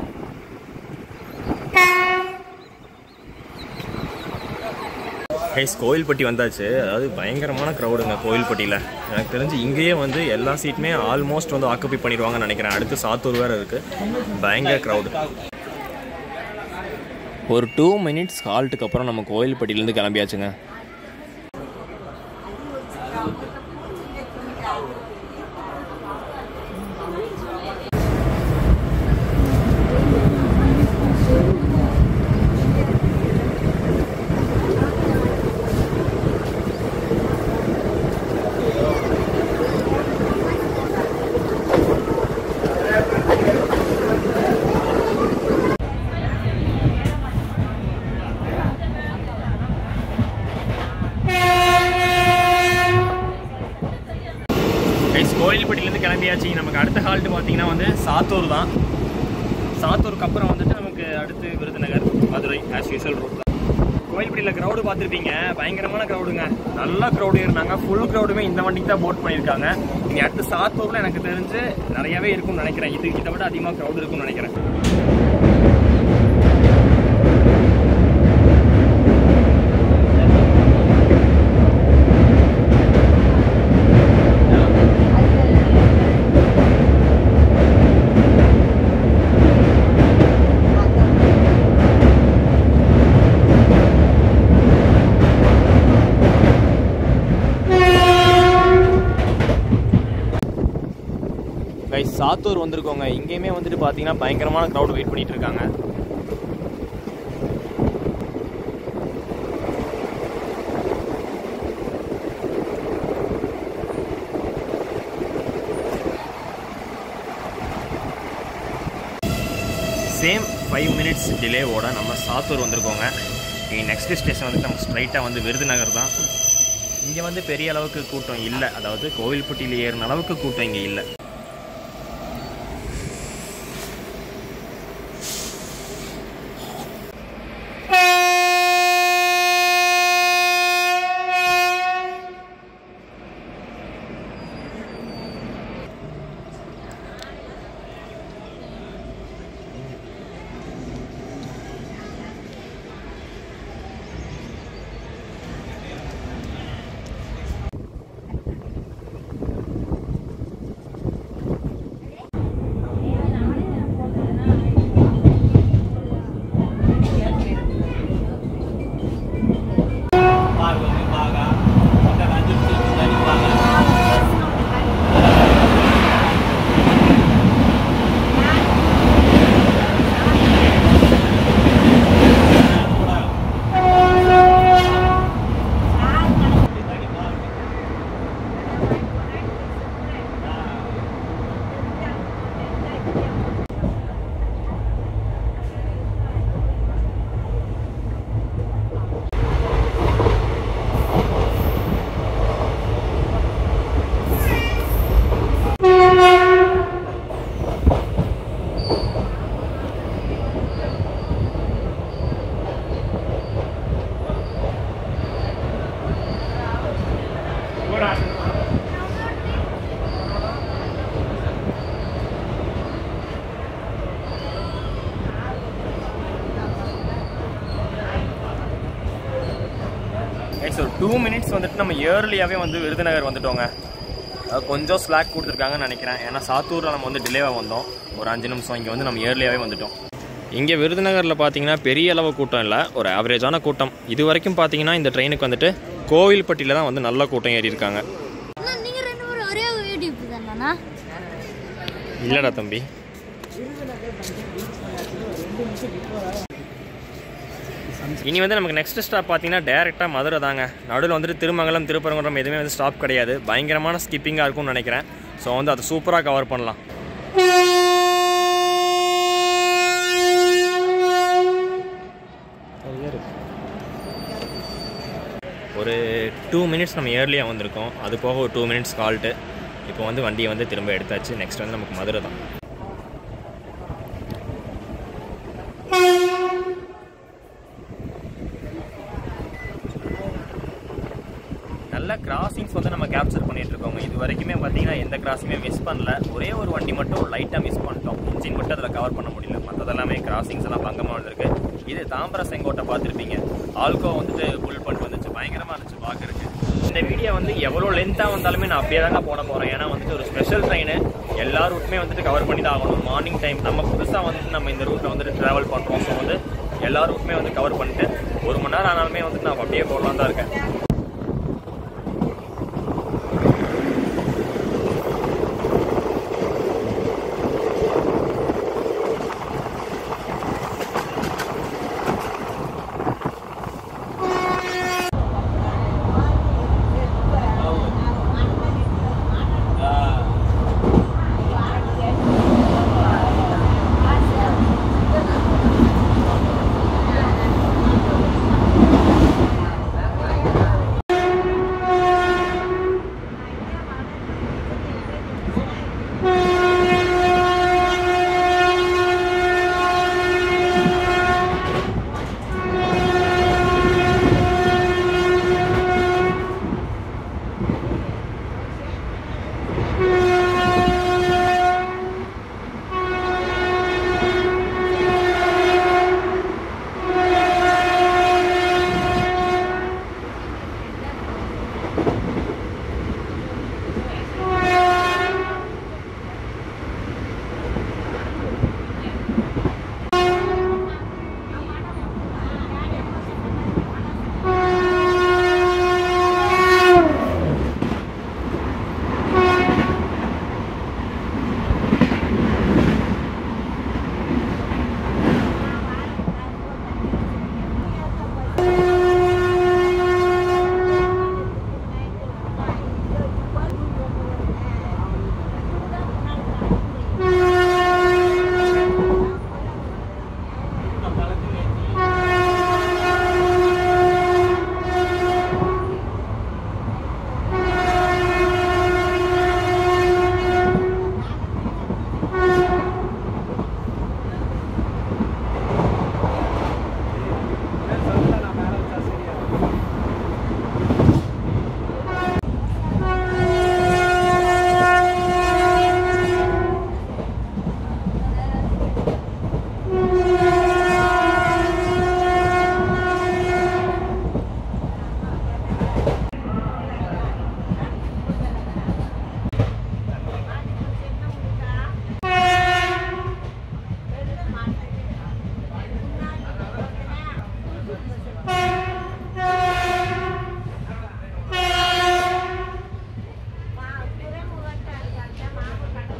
கைஸ் கோயில்பட்டி வந்தாச்சு அதாவது பயங்கரமான க்ரௌடுங்க கோயில்பட்டியில் எனக்கு தெரிஞ்சு இங்கேயே வந்து எல்லா சீட்டுமே ஆல்மோஸ்ட் வந்து ஆக்குப்பை பண்ணிடுவாங்கன்னு நினைக்கிறேன் அடுத்து சாத்தூர் வேறு இருக்குது பயங்கர க்ரௌடு ஒரு டூ மினிட்ஸ் ஹால்ட்டுக்கு அப்புறம் நம்ம கோயில்பட்டியிலேருந்து கிளம்பியாச்சுங்க கைஸ் கோயில்பட்டியிலேருந்து கிளம்பியாச்சு நமக்கு அடுத்த ஹால்ட்டு பார்த்தீங்கன்னா வந்து சாத்தூர் தான் சாத்தூருக்கு அப்புறம் வந்துட்டு நமக்கு அடுத்து Virudhunagar Madurai as usual route தான் கோயில்பட்டியில் க்ரௌடு பார்த்துருப்பீங்க பயங்கரமான க்ரௌடுங்க நல்லா க்ரௌடு இருந்தாங்க ஃபுல் க்ரௌடுமே இந்த வண்டிக்கு தான் போட் பண்ணியிருக்காங்க இங்கே அடுத்து சாத்தூரில் எனக்கு தெரிஞ்சு நிறையவே இருக்கும்னு நினைக்கிறேன் இது இதை விட அதிகமாக க்ரௌடு இருக்கும்னு நினைக்கிறேன் கைஸ் சாத்தூர் வந்திருக்கோங்க இங்கேயுமே வந்துட்டு பார்த்தீங்கன்னா பயங்கரமான க்ரௌட் வெயிட் பண்ணிட்டு இருக்காங்க சேம் ஃபைவ் மினிட்ஸ் டிலேவோட நம்ம சாத்தூர் வந்திருக்கோங்க இங்கே நெக்ஸ்ட் ஸ்டேஷன் வந்துட்டு நம்ம ஸ்ட்ரைட்டாக வந்து விருதுநகர் தான் இங்கே வந்து பெரிய அளவுக்கு கூட்டம் இல்லை அதாவது கோவில்பட்டியில் ஏறின அளவுக்கு கூட்டம் இங்கே இல்லை ஸோ டூ மினிட்ஸ் வந்துட்டு நம்ம இயர்லியாகவே வந்து விருதுநகர் வந்துட்டோங்க அஹ் கொஞ்சம் ஸ்லாக் கொடுத்துருக்காங்கன்னு நினைக்கிறேன் ஏன்னா சாத்தூரில் நம்ம வந்து டிலேவாக வந்தோம் ஒரு அஞ்சு நிமிஷம் இங்கே வந்து நம்ம இயர்லியாகவே வந்துட்டோம் இங்கே விருதுநகரில் பார்த்தீங்கன்னா பெரிய அளவு கூட்டம் இல்லை ஒரு ஆவரேஜான கூட்டம் இது வரைக்கும் பார்த்தீங்கன்னா இந்த ட்ரெயினுக்கு வந்துட்டு கோவில்பட்டியில் தான் வந்து நல்ல கூட்டம் ஏறி இருக்காங்க அண்ணா நீங்க ரெண்டு பேரும் ஒரே யூடியூப் தானா இல்லைடா தம்பி இனி வந்து நமக்கு நெக்ஸ்ட் ஸ்டாப் பார்த்தீங்கன்னா டேரெக்டாக மதுரை தாங்க நடுவில் வந்துட்டு திருமங்கலம் திருப்பரங்குன்றம் எதுவுமே வந்து ஸ்டாப் கிடையாது பயங்கரமான ஸ்கிப்பிங்காக இருக்கும்னு நினைக்கிறேன் ஸோ வந்து அதை சூப்பராக கவர் பண்ணலாம் ஒரு டூ மினிட்ஸ் நம்ம இயர்லியாக வந்திருக்கோம் அது போக ஒரு டூ மினிட்ஸ் கால்ட்டு இப்போ வந்து வண்டியை வந்து திரும்ப எடுத்தாச்சு நெக்ஸ்ட் வந்து நமக்கு மதுரை தான் நல்ல கிராசிங்ஸ் வந்து நம்ம கேப்சர் பண்ணிட்டு இருக்கோங்க இது வரைக்குமே பார்த்தீங்கன்னா எந்த கிராஸிங்குமே மிஸ் பண்ணல ஒரே ஒரு வண்டி மட்டும் லைட்டாக மிஸ் பண்ணிட்டோம் இன்ஜின் மட்டும் அதில் கவர் பண்ண முடியல மற்றதெல்லாமே கிராசிங்ஸ் எல்லாம் பங்கமாக வந்திருக்கு இது தாம்பர செங்கோட்டை பார்த்துருப்பீங்க ஆல்கோ வந்துட்டு புல் பண்ணிட்டு வந்துச்சு பயங்கரமாக இருந்துச்சு பார்க்கறதுக்கு இந்த வீடியோ வந்து எவ்வளோ லென்த்தாக வந்தாலுமே நான் அப்படியே தாங்க போட போகிறேன் ஏன்னா வந்துட்டு ஒரு ஸ்பெஷல் ட்ரெயின் எல்லா ரூட்டுமே வந்துட்டு கவர் பண்ணி தான் ஆகணும் மார்னிங் டைம் நம்ம புதுசாக வந்துட்டு நம்ம இந்த ரூட்டில் வந்துட்டு ட்ராவல் பண்ணுறோம் ஸோ வந்து எல்லா ரூட்டுமே வந்து கவர் பண்ணிட்டு ஒரு மணி நேரம் ஆனாலுமே வந்துட்டு நான் அப்படியே போடலாம் தான் இருக்கேன்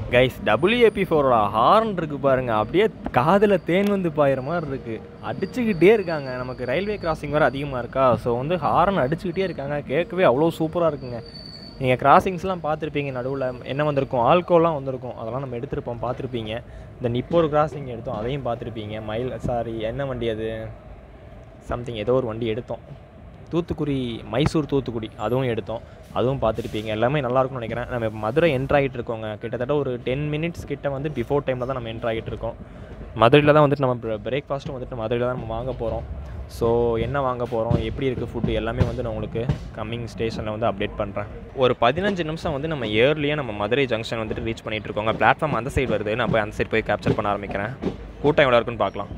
கைஸ் டபிள்யூஏபி ஃபோரோட ஹார்ன் இருக்கு பாருங்க அப்படியே காதில் தேன் வந்து பாயிற மாதிரி இருக்கு அடிச்சுக்கிட்டே இருக்காங்க நமக்கு ரயில்வே கிராசிங் வேறு அதிகமாக இருக்கா ஸோ வந்து ஹார்ன் அடிச்சுக்கிட்டே இருக்காங்க கேட்கவே அவ்வளோ சூப்பராக இருக்குங்க நீங்கள் கிராசிங்ஸ்லாம் பார்த்துருப்பீங்க நடுவில் என்ன வந்திருக்கும் ஆல்கோலாம் வந்திருக்கும் அதெல்லாம் நம்ம எடுத்திருப்போம் பார்த்துருப்பீங்க இந்த நிப்போர் கிராசிங் எடுத்தோம் அதையும் பார்த்துருப்பீங்க மயில் சாரி என்ன வண்டி அது சம்திங் ஏதோ ஒரு வண்டி எடுத்தோம் தூத்துக்குடி மைசூர் தூத்துக்குடி அதுவும் எடுத்தோம் அதுவும் பார்த்துருப்பீங்க எல்லாமே நல்லா இருக்கும்னு நினைக்கிறேன் நம்ம இப்போ மதுரை என்ட்ரு ஆகிட்டு இருக்கோங்க கிட்டத்தட்ட ஒரு டென் மினிட்ஸ் கிட்ட வந்து பிஃபோர் டைமில் தான் நம்ம என்ட்ரு ஆகிட்டு இருக்கோம் மதுரையில் தான் வந்துட்டு நம்ம பிரேக்ஃபாஸ்ட்டும் வந்துட்டு மதுரையில் தான் நம்ம வாங்க போகிறோம் ஸோ என்ன வாங்க போகிறோம் எப்படி இருக்குது ஃபுட்டு எல்லாமே வந்து நான் உங்களுக்கு கம்மிங் ஸ்டேஷனில் வந்து அப்டேட் பண்ணுறேன் ஒரு பதினஞ்சு நிமிஷம் வந்து நம்ம இயர்லியாக நம்ம மதுரை ஜங்ஷன் வந்துட்டு ரீச் பண்ணிட்டு இருக்கோங்க பிளாட்ஃபார்ம் அந்த சைடு வருது நான் போய் அந்த சைடு போய் கேப்சர் பண்ண ஆரம்பிக்கிறேன் கூட்டம் எவ்வளோ இருக்குன்னு பார்க்கலாம்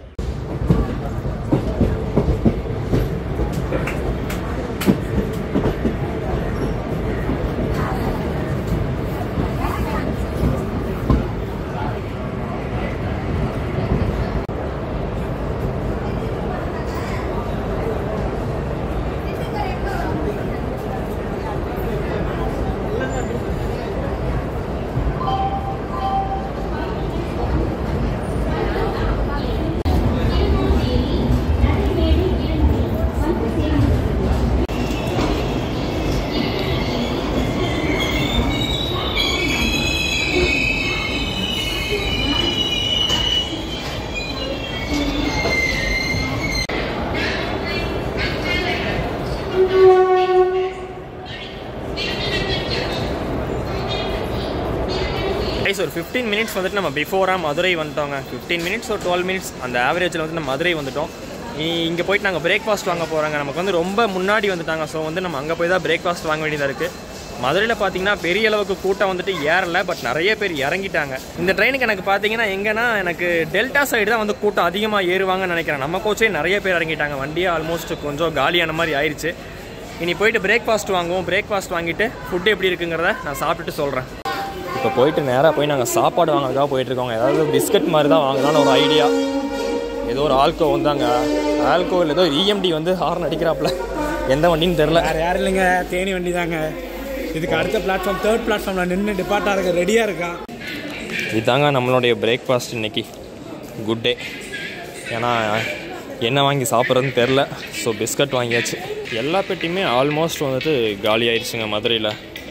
கைஸ் ஒரு ஃபிஃப்டீன் மினிட்ஸ் வந்துட்டு நம்ம பிஃபோராக மதுரை வந்துட்டோங்க ஃபிஃப்டீன் மினிட்ஸ் ஒரு டுவெல் மினிட்ஸ் அந்த ஆவரேஜில் வந்து நம்ம மதுரை வந்துட்டோம் இங்கே போயிட்டு நாங்கள் பிரேக்ஃபாஸ்ட் வாங்க போகிறாங்க நமக்கு வந்து ரொம்ப முன்னாடி வந்துட்டாங்க ஸோ வந்து நம்ம அங்கே போய் தான் பிரேக்ஃபாஸ்ட் வாங்க வேண்டியதாக இருக்குது மதுரையில் பார்த்தீங்கன்னா பெரிய அளவுக்கு கூட்டம் வந்துட்டு ஏறல பட் நிறைய பேர் இறங்கிட்டாங்க இந்த ட்ரெயினுக்கு எனக்கு பார்த்தீங்கன்னா எங்கன்னா எனக்கு டெல்டா சைடு தான் வந்து கூட்டம் அதிகமாக ஏறுவாங்கன்னு நினைக்கிறேன் நம்ம கோச்சே நிறைய பேர் இறங்கிட்டாங்க வண்டியே ஆல்மோஸ்ட் கொஞ்சம் காலியான மாதிரி ஆயிடுச்சு இனி போயிட்டு பிரேக்ஃபாஸ்ட் வாங்குவோம் பிரேக்ஃபாஸ்ட் வாங்கிட்டு ஃபுட்டு எப்படி இருக்குங்கிறத நான் சாப்பிட்டுட்டு சொல்கிறேன் இப்போ போயிட்டு நேராக போய் நாங்கள் சாப்பாடு வாங்குறதுக்காக போயிட்டுருக்கோங்க ஏதாவது பிஸ்கட் மாதிரி தான் வாங்கலாம்னு ஒரு ஐடியா ஏதோ ஒரு ஆல்கோ வந்தாங்க ஆல்கோ இல்லை ஏதோ இஎம்டி வந்து ஹார்ன் அடிக்கிறாப்புல எந்த வண்டின்னு தெரில வேறு யாரும் இல்லைங்க தேனி வண்டி தாங்க இதுக்கு அடுத்த பிளாட்ஃபார்ம் தேர்ட் பிளாட்ஃபார்மில் நின்று டிபார்ட்டாக இருக்க ரெடியாக இருக்கான் இதுதாங்க நம்மளுடைய பிரேக்ஃபாஸ்ட் இன்னைக்கு குட் டே ஏன்னா என்ன வாங்கி சாப்பிட்றதுன்னு தெரில ஸோ பிஸ்கட் வாங்கியாச்சு எல்லா பெட்டியுமே ஆல்மோஸ்ட் வந்துட்டு காலி ஆயிடுச்சுங்க மதுரையில்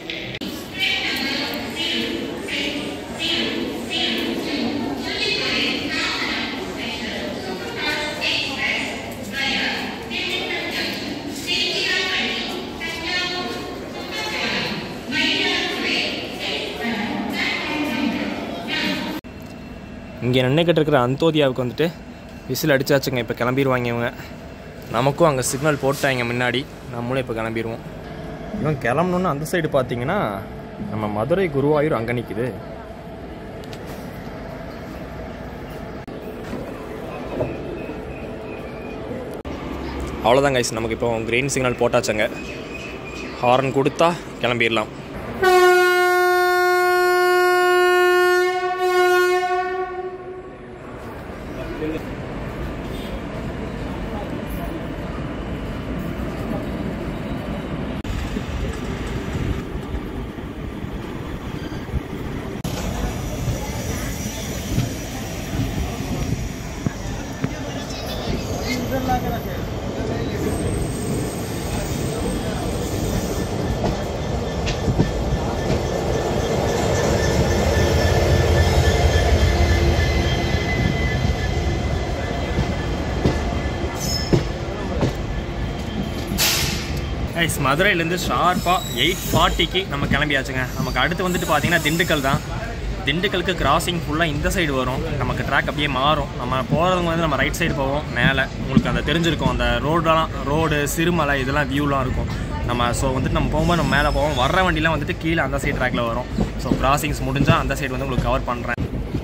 இங்கே நின்றுக்கிட்டு இருக்கிற அந்தோதியாவுக்கு வந்துட்டு விசில் அடிச்சாச்சுங்க இப்போ கிளம்பிடுவாங்க இவங்க நமக்கும் அங்கே சிக்னல் போட்டாங்க முன்னாடி நம்மளும் இப்போ கிளம்பிடுவோம் இவன் கிளம்பணுன்னு அந்த சைடு பார்த்தீங்கன்னா நம்ம மதுரை குருவாயூர் அங்கே நிற்குது அவ்வளோதான் கைஸ் நமக்கு இப்போ க்ரீன் சிக்னல் போட்டாச்சுங்க ஹார்ன் கொடுத்தா கிளம்பிடலாம் கைஸ் மதுரையிலேருந்து ஷார்ப்பாக எயிட் ஃபார்ட்டிக்கு நம்ம கிளம்பியாச்சுங்க நமக்கு அடுத்து வந்துட்டு பார்த்தீங்கன்னா திண்டுக்கல் தான் திண்டுக்கலுக்கு கிராசிங் ஃபுல்லாக இந்த சைடு வரும் நமக்கு ட்ராக் அப்படியே மாறும் நம்ம போகிறவங்க வந்து நம்ம ரைட் சைடு போவோம் மேலே உங்களுக்கு அந்த தெரிஞ்சிருக்கும் அந்த ரோடெல்லாம் ரோடு சிறுமலை இதெல்லாம் வியூலாம் இருக்கும் நம்ம ஸோ வந்துட்டு நம்ம போகும்போது நம்ம மேலே போவோம் வர்ற வண்டிலாம் வந்துட்டு கீழே அந்த சைடு ட்ராக்ல வரும் ஸோ கிராசிங்ஸ் முடிஞ்சால் அந்த சைடு வந்து உங்களுக்கு கவர் பண்ணுறேன்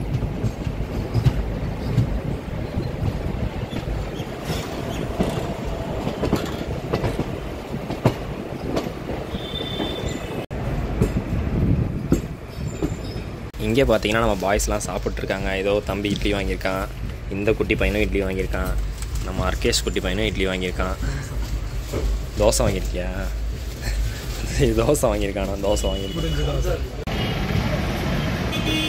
இங்கே பார்த்தீங்கன்னா நம்ம பாய்ஸ்லாம் சாப்பிட்ருக்காங்க ஏதோ தம்பி இட்லி வாங்கியிருக்கான் இந்த குட்டி பையனும் இட்லி வாங்கியிருக்கான் நம்ம அர்கேஷ் குட்டி பையனும் இட்லி வாங்கியிருக்கான் தோசை வாங்கியிருக்கியா தோசை வாங்கியிருக்கானா தோசை வாங்கியிருக்கான்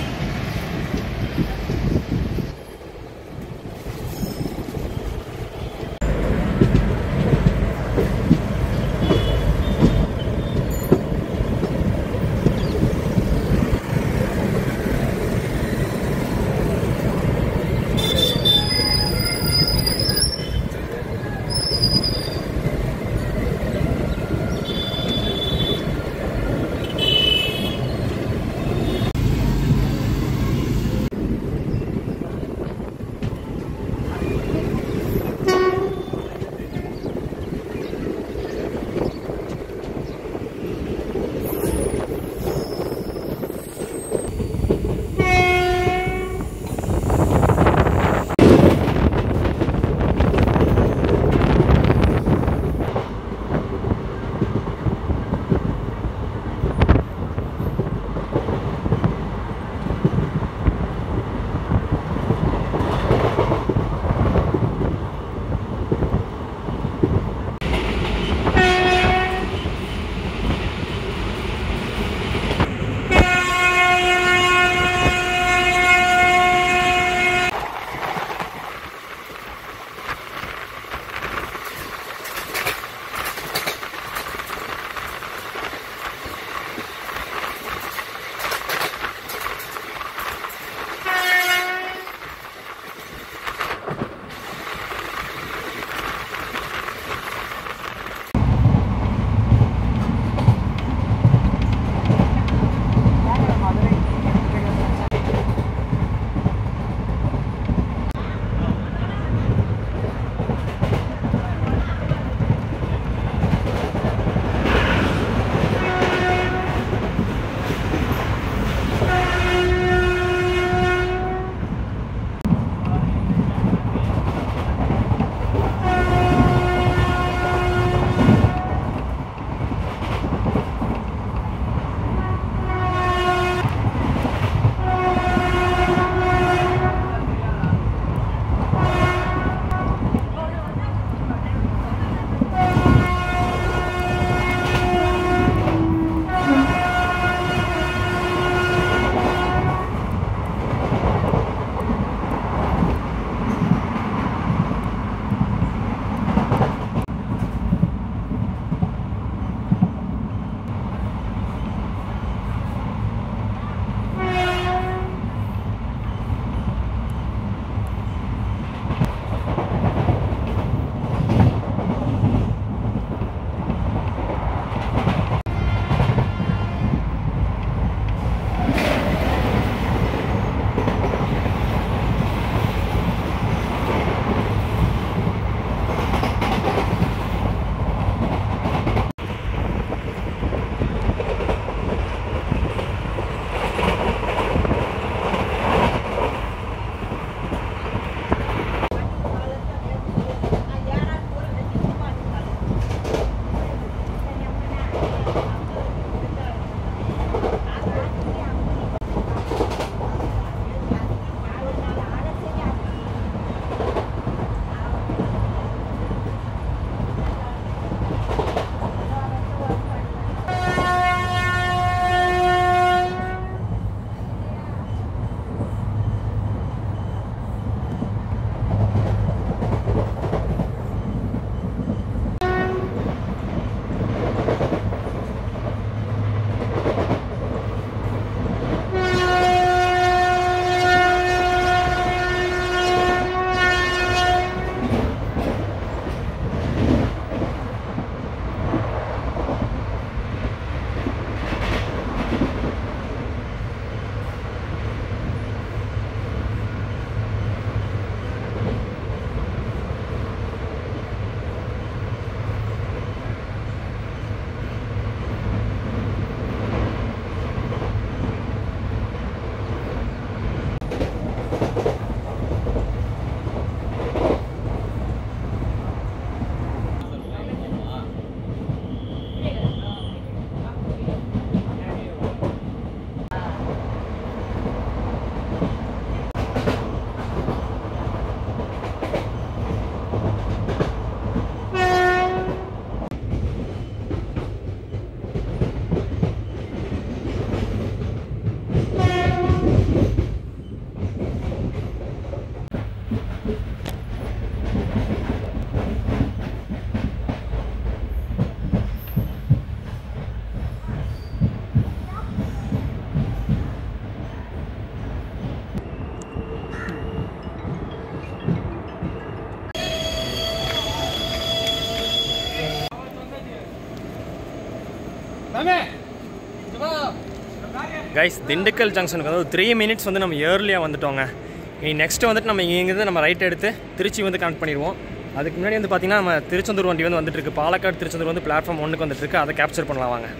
கைஸ் திண்டுக்கல் ஜங்ஷனுக்கு வந்து ஒரு த்ரீ மினிட்ஸ் வந்து நம்ம ஏர்லியாக வந்துட்டோங்க இனி நெக்ஸ்ட் வந்துட்டு நம்ம இங்கேருந்து நம்ம ரைட் எடுத்து திருச்சி வந்து கனெக்ட் பண்ணிடுவோம் அதுக்கு முன்னாடி வந்து பார்த்தீங்கன்னா நம்ம திருச்செந்தூர் வண்டி வந்து வந்துட்டு இருக்கு பாலக்காடு திருச்செந்தூர் வந்து பிளாட்ஃபார்ம் ஒன்றுக்கு வந்துட்டு இருக்கு அதை கேப்சர் பண்ணலாம் வாங்க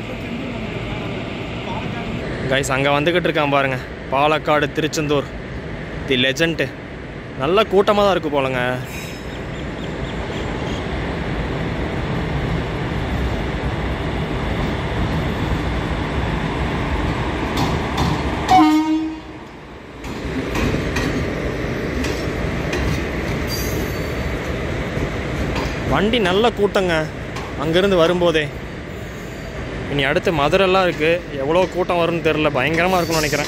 கைஸ் அங்கே வந்துக்கிட்டு இருக்கான் பாருங்க பாலக்காடு திருச்செந்தூர் தி லெஜண்ட் நல்ல கூட்டமாக தான் இருக்குது போலங்க வண்டி நல்ல கூட்டங்க அங்கேருந்து வரும்போதே இனி அடுத்து மதுரெல்லாம் இருக்குது எவ்வளோ கூட்டம் வரும்னு தெரில பயங்கரமாக இருக்கும்னு நினைக்கிறேன்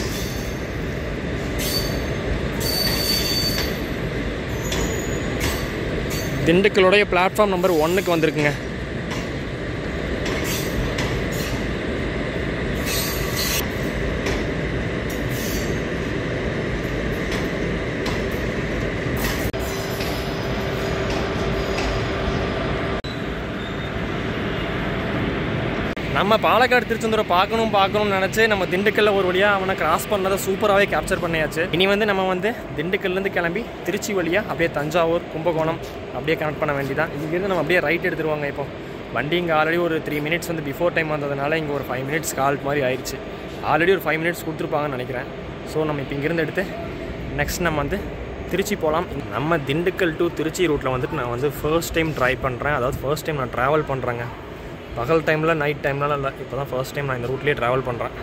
திண்டுக்கலுடைய பிளாட்ஃபார்ம் நம்பர் ஒன்றுக்கு வந்திருக்குங்க நம்ம பாலக்காடு திருச்செந்தூரை பார்க்கணும் பார்க்கணும்னு நினச்சி நம்ம திண்டுக்கல்ல ஒரு வழியாக அவனை கிராஸ் பண்ணதை சூப்பராகவே கேப்சர் பண்ணியாச்சு இனி வந்து நம்ம வந்து திண்டுக்கல்லேருந்து கிளம்பி திருச்சி வழியாக அப்படியே தஞ்சாவூர் கும்பகோணம் அப்படியே கனெக்ட் பண்ண வேண்டியதான் இங்கேருந்து நம்ம அப்படியே ரைட் எடுத்துருவாங்க இப்போ வண்டி இங்கே ஆல்ரெடி ஒரு த்ரீ மினிட்ஸ் வந்து பிஃபோர் டைம் வந்ததுனால இங்கே ஒரு ஃபைவ் மினிட்ஸ் கால் மாதிரி ஆயிடுச்சு ஆல்ரெடி ஒரு ஃபைவ் மினிட்ஸ் கொடுத்துருப்பாங்கன்னு நினைக்கிறேன் ஸோ நம்ம இப்போ இங்கேருந்து எடுத்து நெக்ஸ்ட் நம்ம வந்து திருச்சி போகலாம் நம்ம திண்டுக்கல் டு திருச்சி ரூட்டில் வந்துட்டு நான் வந்து ஃபர்ஸ்ட் டைம் ட்ரை பண்ணுறேன் அதாவது ஃபர்ஸ்ட் டைம் நான் ட்ராவல் பண்ணுறேங்க பகல் டைமில் நைட் டைம்லலாம் இல்லை இப்போ தான் ஃபர்ஸ்ட் டைம் நான் இந்த ரூட்லேயே ட்ராவல் பண்ணுறேன்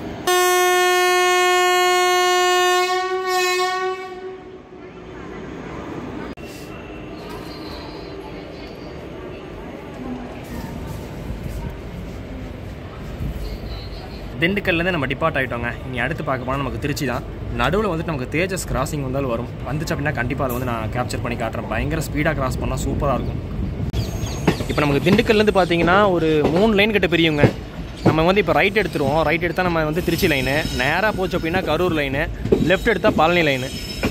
திண்டுக்கல்லேருந்து நம்ம டிபார்ட் ஆகிட்டோங்க இனி அடுத்து பார்க்க போனால் நமக்கு திருச்சி தான் நடுவில் வந்துட்டு நமக்கு தேஜஸ் கிராசிங் வந்தாலும் வரும் வந்துச்சு அப்படின்னா கண்டிப்பாக அதை வந்து நான் கேப்சர் பண்ணி காட்டுறேன் பயங்கர ஸ்பீடாக கிராஸ் பண்ணால் சூப்பராக இருக்கும் இப்போ நமக்கு திண்டுக்கல்லேருந்து பார்த்தீங்கன்னா ஒரு மூணு லைன் கிட்ட பிரியுங்க நம்ம வந்து இப்போ ரைட் எடுத்துருவோம் ரைட் எடுத்தால் நம்ம வந்து திருச்சி லைனு நேராக போச்சு அப்படின்னா கரூர் லைனு லெஃப்ட் எடுத்தால் பழனி லைனு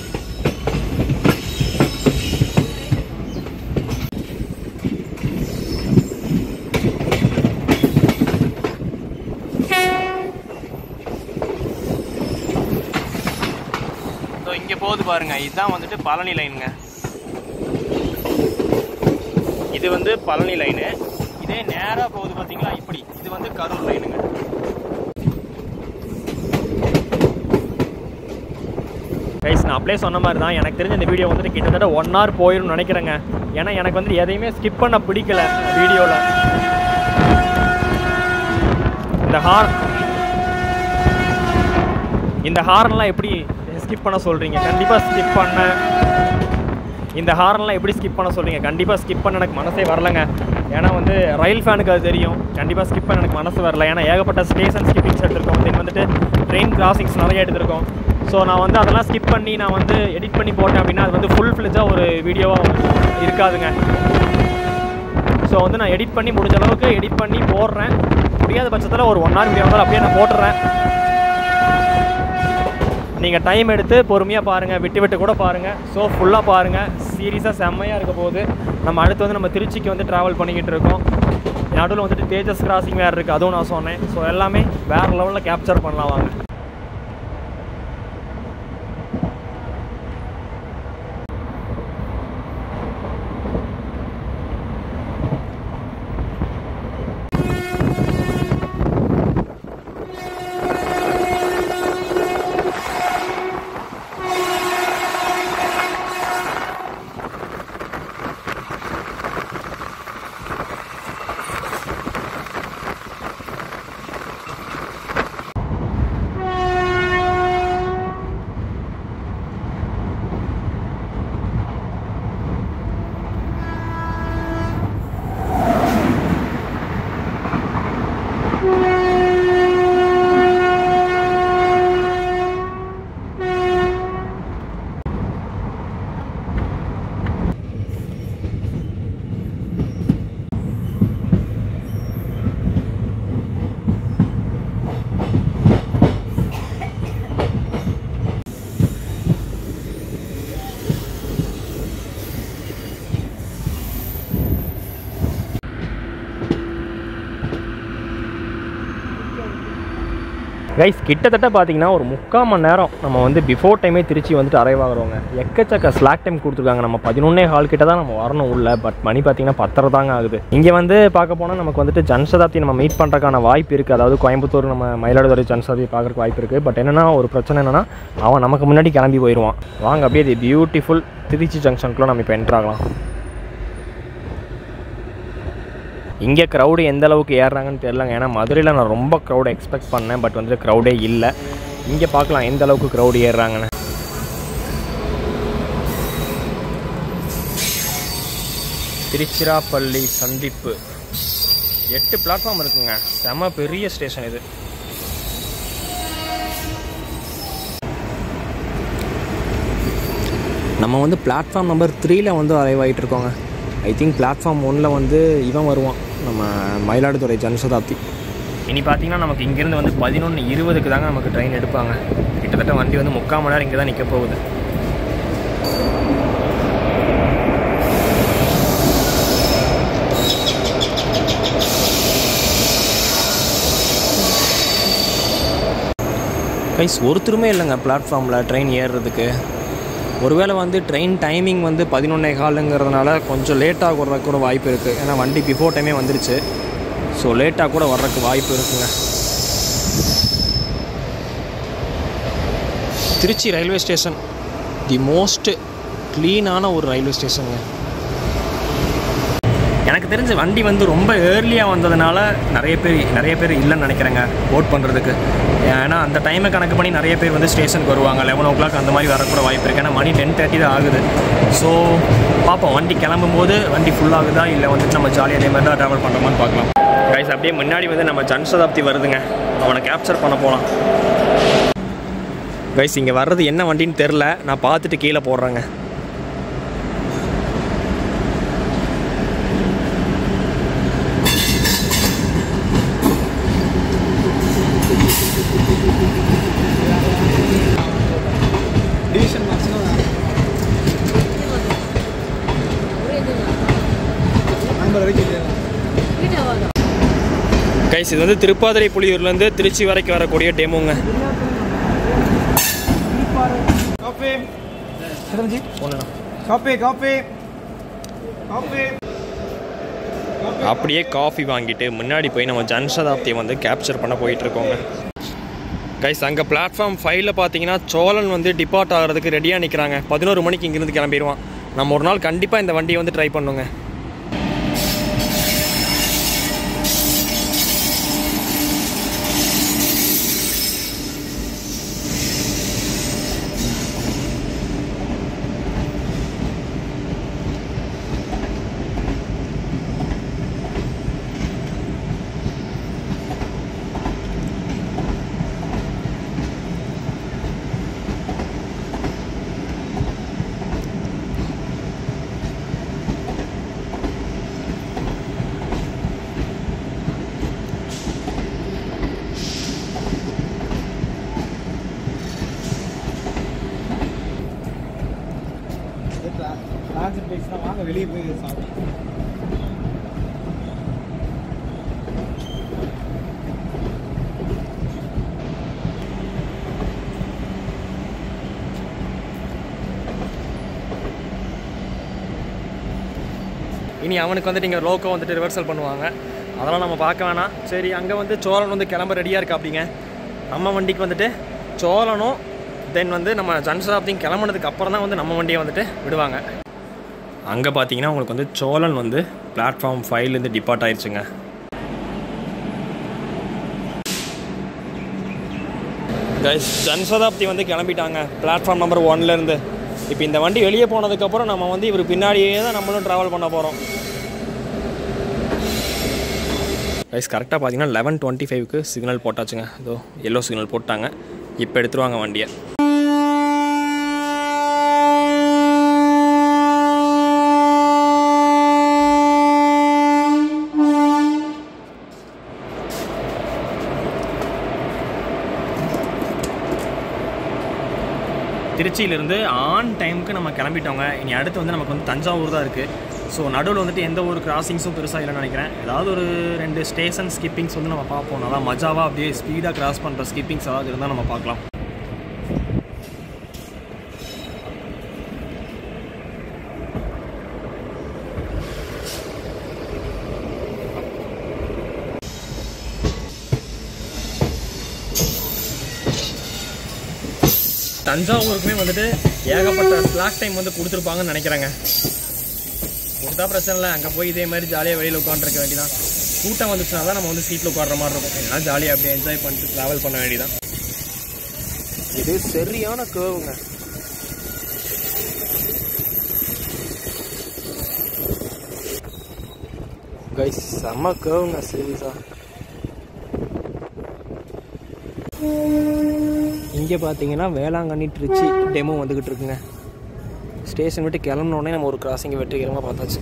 ஸோ இங்கே போகுது பாருங்க இதுதான் வந்துட்டு பழனி லைனுங்க இது வந்து பழனி லைனு இதே நேராக போகுது பார்த்தீங்களா இப்படி இது வந்து கரூர் லைனுங்க கைஸ் நான் அப்படியே சொன்ன மாதிரி தான் எனக்கு தெரிஞ்ச இந்த வீடியோ வந்துட்டு கிட்டத்தட்ட ஒன் ஹவர் போயிடும்னு நினைக்கிறேங்க ஏன்னா எனக்கு வந்து எதையுமே ஸ்கிப் பண்ண பிடிக்கல வீடியோவில் இந்த ஹார் இந்த ஹார்ன்லாம் எப்படி ஸ்கிப் பண்ண சொல்கிறீங்க கண்டிப்பாக ஸ்கிப் பண்ண இந்த ஹார்ன்லாம் எப்படி ஸ்கிப் பண்ண சொல்கிறீங்க கண்டிப்பாக ஸ்கிப் பண்ண எனக்கு மனசே வரலங்க ஏன்னா வந்து ரயில் ஃபேனுக்கு அது தெரியும் கண்டிப்பாக ஸ்கிப் பண்ண எனக்கு மனசு வரல ஏன்னா ஏகப்பட்ட ஸ்டேஷன் ஸ்கிப்பிங்ஸ் எடுத்திருக்கோம் தென் வந்துட்டு ட்ரெயின் கிராசிங்ஸ் நிறைய எடுத்திருக்கோம் ஸோ நான் வந்து அதெல்லாம் ஸ்கிப் பண்ணி நான் வந்து எடிட் பண்ணி போட்டேன் அப்படின்னா அது வந்து ஃபுல் ஃப்ளெஜாக ஒரு வீடியோவாக இருக்காதுங்க ஸோ வந்து நான் எடிட் பண்ணி முடிஞ்ச அளவுக்கு எடிட் பண்ணி போடுறேன் முடியாத பட்சத்தில் ஒரு ஒன் ஹவர் வீடியோ வந்தாலும் அப்படியே நான் போட்டுறேன் நீங்கள் டைம் எடுத்து பொறுமையாக பாருங்கள் விட்டு விட்டு கூட பாருங்கள் ஸோ ஃபுல்லாக பாருங்கள் சீரியஸாக செம்மையாக இருக்க போகுது நம்ம அடுத்து வந்து நம்ம திருச்சிக்கு வந்து ட்ராவல் பண்ணிக்கிட்டு இருக்கோம் நடுவில் வந்துட்டு தேஜஸ் கிராசிங் வேறு இருக்குது அதுவும் நான் சொன்னேன் ஸோ எல்லாமே வேறு லெவலில் கேப்சர் பண்ணலாம் வாங்க கைஸ் கிட்டத்தட்ட பார்த்தீங்கன்னா ஒரு முக்கால் மணி நேரம் நம்ம வந்து பிஃபோர் டைமே திருச்சி வந்துட்டு அரைவ் ஆகிறோங்க எக்கச்சக்க ஸ்லாக் டைம் கொடுத்துருக்காங்க நம்ம பதினொன்னே ஹால் கிட்ட தான் நம்ம வரணும் உள்ள பட் மணி பார்த்தீங்கன்னா பத்தரை தாங்க ஆகுது இங்கே வந்து பார்க்க போனால் நமக்கு வந்துட்டு ஜன்சதாப்தி நம்ம மீட் பண்ணுறதுக்கான வாய்ப்பு இருக்குது அதாவது கோயம்புத்தூர் நம்ம மயிலாடுதுறை ஜன்சதாப்தி பார்க்குறக்கு வாய்ப்பு இருக்குது பட் என்னென்னா ஒரு பிரச்சனை என்னென்னா அவன் நமக்கு முன்னாடி கிளம்பி போயிடுவான் வாங்க அப்படியே இது பியூட்டிஃபுல் திருச்சி ஜங்ஷனுக்குள்ளே நம்ம இப்போ என்ட்ரு ஆகலாம் இங்கே க்ரௌடு எந்த அளவுக்கு ஏறுறாங்கன்னு தெரிலங்க ஏன்னா மதுரையில் நான் ரொம்ப க்ரௌட் எக்ஸ்பெக்ட் பண்ணேன் பட் வந்துட்டு க்ரௌடே இல்லை இங்கே பார்க்கலாம் எந்த அளவுக்கு க்ரௌடு ஏறுறாங்கன்னு திருச்சிராப்பள்ளி சந்திப்பு எட்டு பிளாட்ஃபார்ம் இருக்குங்க செம பெரிய ஸ்டேஷன் இது நம்ம வந்து பிளாட்ஃபார்ம் நம்பர் த்ரீல வந்து அரைவ் ஆகிட்டு இருக்கோங்க ஐ திங்க் பிளாட்ஃபார்ம் ஒன்றில் வந்து இவன் வருவான் நம்ம மயிலாடுதுறை ஜனசதாப்தி இனி பார்த்தீங்கன்னா நமக்கு இங்கேருந்து வந்து பதினொன்று இருபதுக்கு தாங்க நமக்கு ட்ரெயின் எடுப்பாங்க கிட்டத்தட்ட வண்டி வந்து முக்கால் மணி நேரம் இங்கே தான் நிற்க போகுது கைஸ் ஒருத்தருமே இல்லைங்க பிளாட்ஃபார்மில் ட்ரெயின் ஏறுறதுக்கு ஒருவேளை வந்து ட்ரெயின் டைமிங் வந்து பதினொன்னே காலுங்கிறதுனால கொஞ்சம் லேட்டாக வர்றதுக்கு கூட வாய்ப்பு இருக்குது ஏன்னா வண்டி பிஃபோர் டைமே வந்துருச்சு ஸோ லேட்டாக கூட வர்றதுக்கு வாய்ப்பு இருக்குங்க Trichy railway station the most க்ளீனான ஒரு ரயில்வே ஸ்டேஷனுங்க எனக்கு தெரிஞ்ச வண்டி வந்து ரொம்ப ஏர்லியாக வந்ததுனால நிறைய பேர் நிறைய பேர் இல்லைன்னு நினைக்கிறேங்க ஓட் பண்ணுறதுக்கு ஏன்னா அந்த டைமை கணக்கு பண்ணி நிறைய பேர் வந்து ஸ்டேஷனுக்கு வருவாங்க லெவன் ஓ கிளாக் அந்த மாதிரி வரக்கூட வாய்ப்பு இருக்குது ஏன்னா மணி டென் தேர்ட்டி தான் ஆகுது ஸோ பார்ப்போம் வண்டி கிளம்பும் போது வண்டி full ஆகுதா இல்லை வந்துட்டு நம்ம ஜாலியாக அதே மாதிரி தான் ட்ராவல் பண்ணுறோமான்னு பார்க்கலாம் கைஸ் அப்படியே முன்னாடி வந்து நம்ம ஜன்சதாப்தி வருதுங்க அவனை கேப்சர் பண்ண போகலாம் கைஸ் இங்கே வர்றது என்ன வண்டின்னு தெரில நான் பார்த்துட்டு கீழே போடுறேங்க டிவிஷன் மார்க்ஸ்னா ஐம்பது வரைக்கும் இல்லையா கைஸ் இது வந்து திருப்பாதிரை புலியூர்லேருந்து திருச்சி வரைக்கும் வரக்கூடிய டெமோங்க காப்பி சிரஞ்சி ஒன்றுண்ணா காப்பி காப்பி காப்பி அப்படியே காஃபி வாங்கிட்டு முன்னாடி போய் நம்ம ஜன்சதாப்தியை வந்து கேப்சர் பண்ண போயிட்டு இருக்கோங்க கைஸ் அங்கே பிளாட்ஃபார்ம் ஃபைவ்ல பார்த்தீங்கன்னா சோழன் வந்து டிபார்ட் ஆகிறதுக்கு ரெடியாக நிற்கிறாங்க பதினோரு மணிக்கு இங்கேருந்து கிளம்பிடுவான் நம்ம ஒரு நாள் கண்டிப்பாக இந்த வண்டியை வந்து ட்ரை பண்ணுங்க லான்ச் பேசினா வாங்க வெளியே போய் சாப்பிடுவோம் இனி அவனுக்கு வந்துட்டு இங்கே லோக்கோ வந்துட்டு ரிவர்சல் பண்ணுவாங்க அதெல்லாம் நம்ம பார்க்க வேணாம் சரி அங்கே வந்து சோழன் வந்து கிளம்ப ரெடியாக இருக்கா அப்படிங்க நம்ம வண்டிக்கு வந்துட்டு சோழனும் தென் வந்து நம்ம ஜன்சதாப்தியும் கிளம்புனதுக்கு அப்புறம் தான் வந்து நம்ம வண்டியை வந்துட்டு விடுவாங்க அங்கே பார்த்தீங்கன்னா உங்களுக்கு வந்து சோழன் வந்து பிளாட்ஃபார்ம் ஃபைவ்லேருந்து டிபார்ட் ஆயிடுச்சுங்க கைஸ் ஜன்சதாப்தி வந்து கிளம்பிட்டாங்க பிளாட்ஃபார்ம் நம்பர் ஒன்லேருந்து இப்போ இந்த வண்டி வெளியே போனதுக்கப்புறம் நம்ம வந்து இவர் பின்னாடியே தான் நம்மளும் ட்ராவல் பண்ண போகிறோம் கைஸ் கரெக்டாக பார்த்தீங்கன்னா லெவன் டுவெண்ட்டி ஃபைவ்க்கு சிக்னல் போட்டாச்சுங்க இதோ எல்லோ சிக்னல் போட்டாங்க இப்போ எடுத்துருவாங்க வண்டியை திருச்சியிலேருந்து ஆன் டைமுக்கு நம்ம கிளம்பிட்டோங்க இனி அடுத்து வந்து நமக்கு வந்து தஞ்சாவூர் தான் இருக்குது ஸோ நடுவில் வந்துட்டு எந்த ஒரு கிராசிங்ஸும் பெருசாக இல்லைன்னு நினைக்கிறேன் ஏதாவது ஒரு ரெண்டு ஸ்டேஷன் ஸ்கிப்பிங்ஸ் வந்து நம்ம பார்ப்போம் நல்லா மஜாவாக அப்படியே ஸ்பீடாக கிராஸ் பண்ணுற ஸ்கிப்பிங்ஸ் ஏதாவது இருந்தால் நம்ம பார்க்கலாம் தஞ்சாவூருக்குமே வந்துட்டு ஏகப்பட்ட ஸ்லாக் டைம் வந்து கொடுத்துருப்பாங்கன்னு நினைக்கிறேங்க கொடுத்தா பிரச்சனை இல்லை அங்கே போய் இதே மாதிரி ஜாலியாக வெளியில் உட்காந்துருக்க வேண்டியதான் கூட்டம் வந்துச்சுனா தான் நம்ம வந்து சீட்டில் உட்கார்ற மாதிரி இருக்கும் எல்லாம் ஜாலியாக அப்படியே என்ஜாய் பண்ணிட்டு ட்ராவல் பண்ண வேண்டியதான் இது சரியான கேவுங்க கைஸ் செம்ம கேவுங்க சீரியஸா இங்கே பார்த்தீங்கன்னா வேளாங்கண்ணி திருச்சி டெமோ வந்துக்கிட்டு இருக்குங்க ஸ்டேஷன் விட்டு கிளம்புனோடனே நம்ம ஒரு கிராசிங்கை வெற்றிகரமாக பார்த்தாச்சு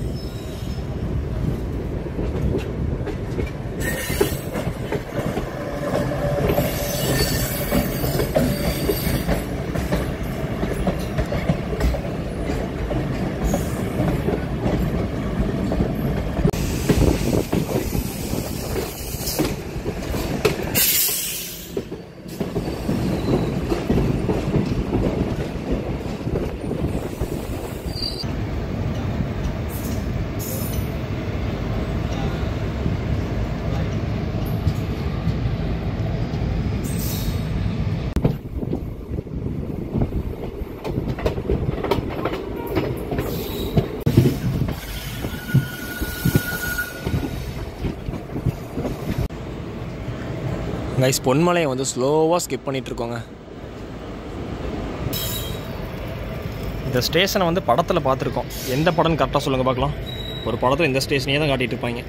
கைஸ் பொன்மலையை வந்து ஸ்லோவாக ஸ்கிப் பண்ணிட்டு இருக்கோங்க இந்த ஸ்டேஷனை வந்து படத்தில் பார்த்துருக்கோம் எந்த படம்னு கரெக்டாக சொல்லுங்கள் பார்க்கலாம் ஒரு படத்தில் இந்த ஸ்டேஷனையே தான் காட்டிகிட்டு இருப்பாங்க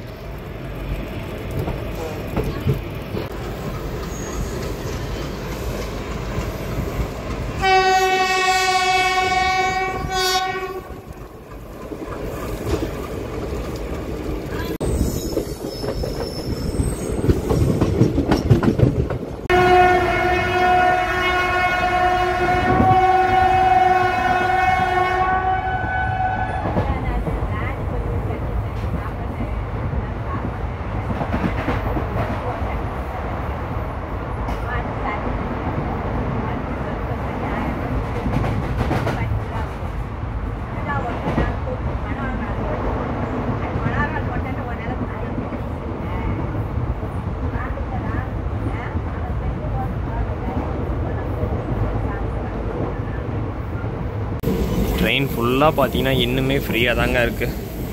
ட்ரெயின் ஃபுல்லாக பார்த்தீங்கன்னா இன்னுமே ஃப்ரீயாக தாங்க இருக்குது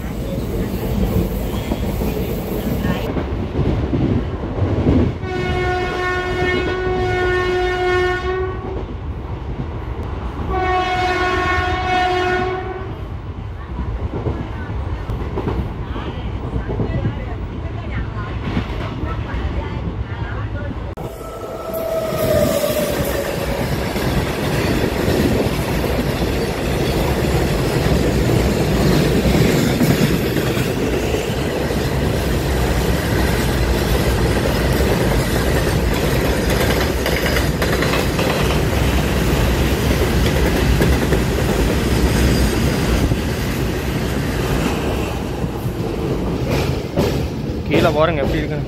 கீழே பாருங்க எப்படி இருக்குன்னு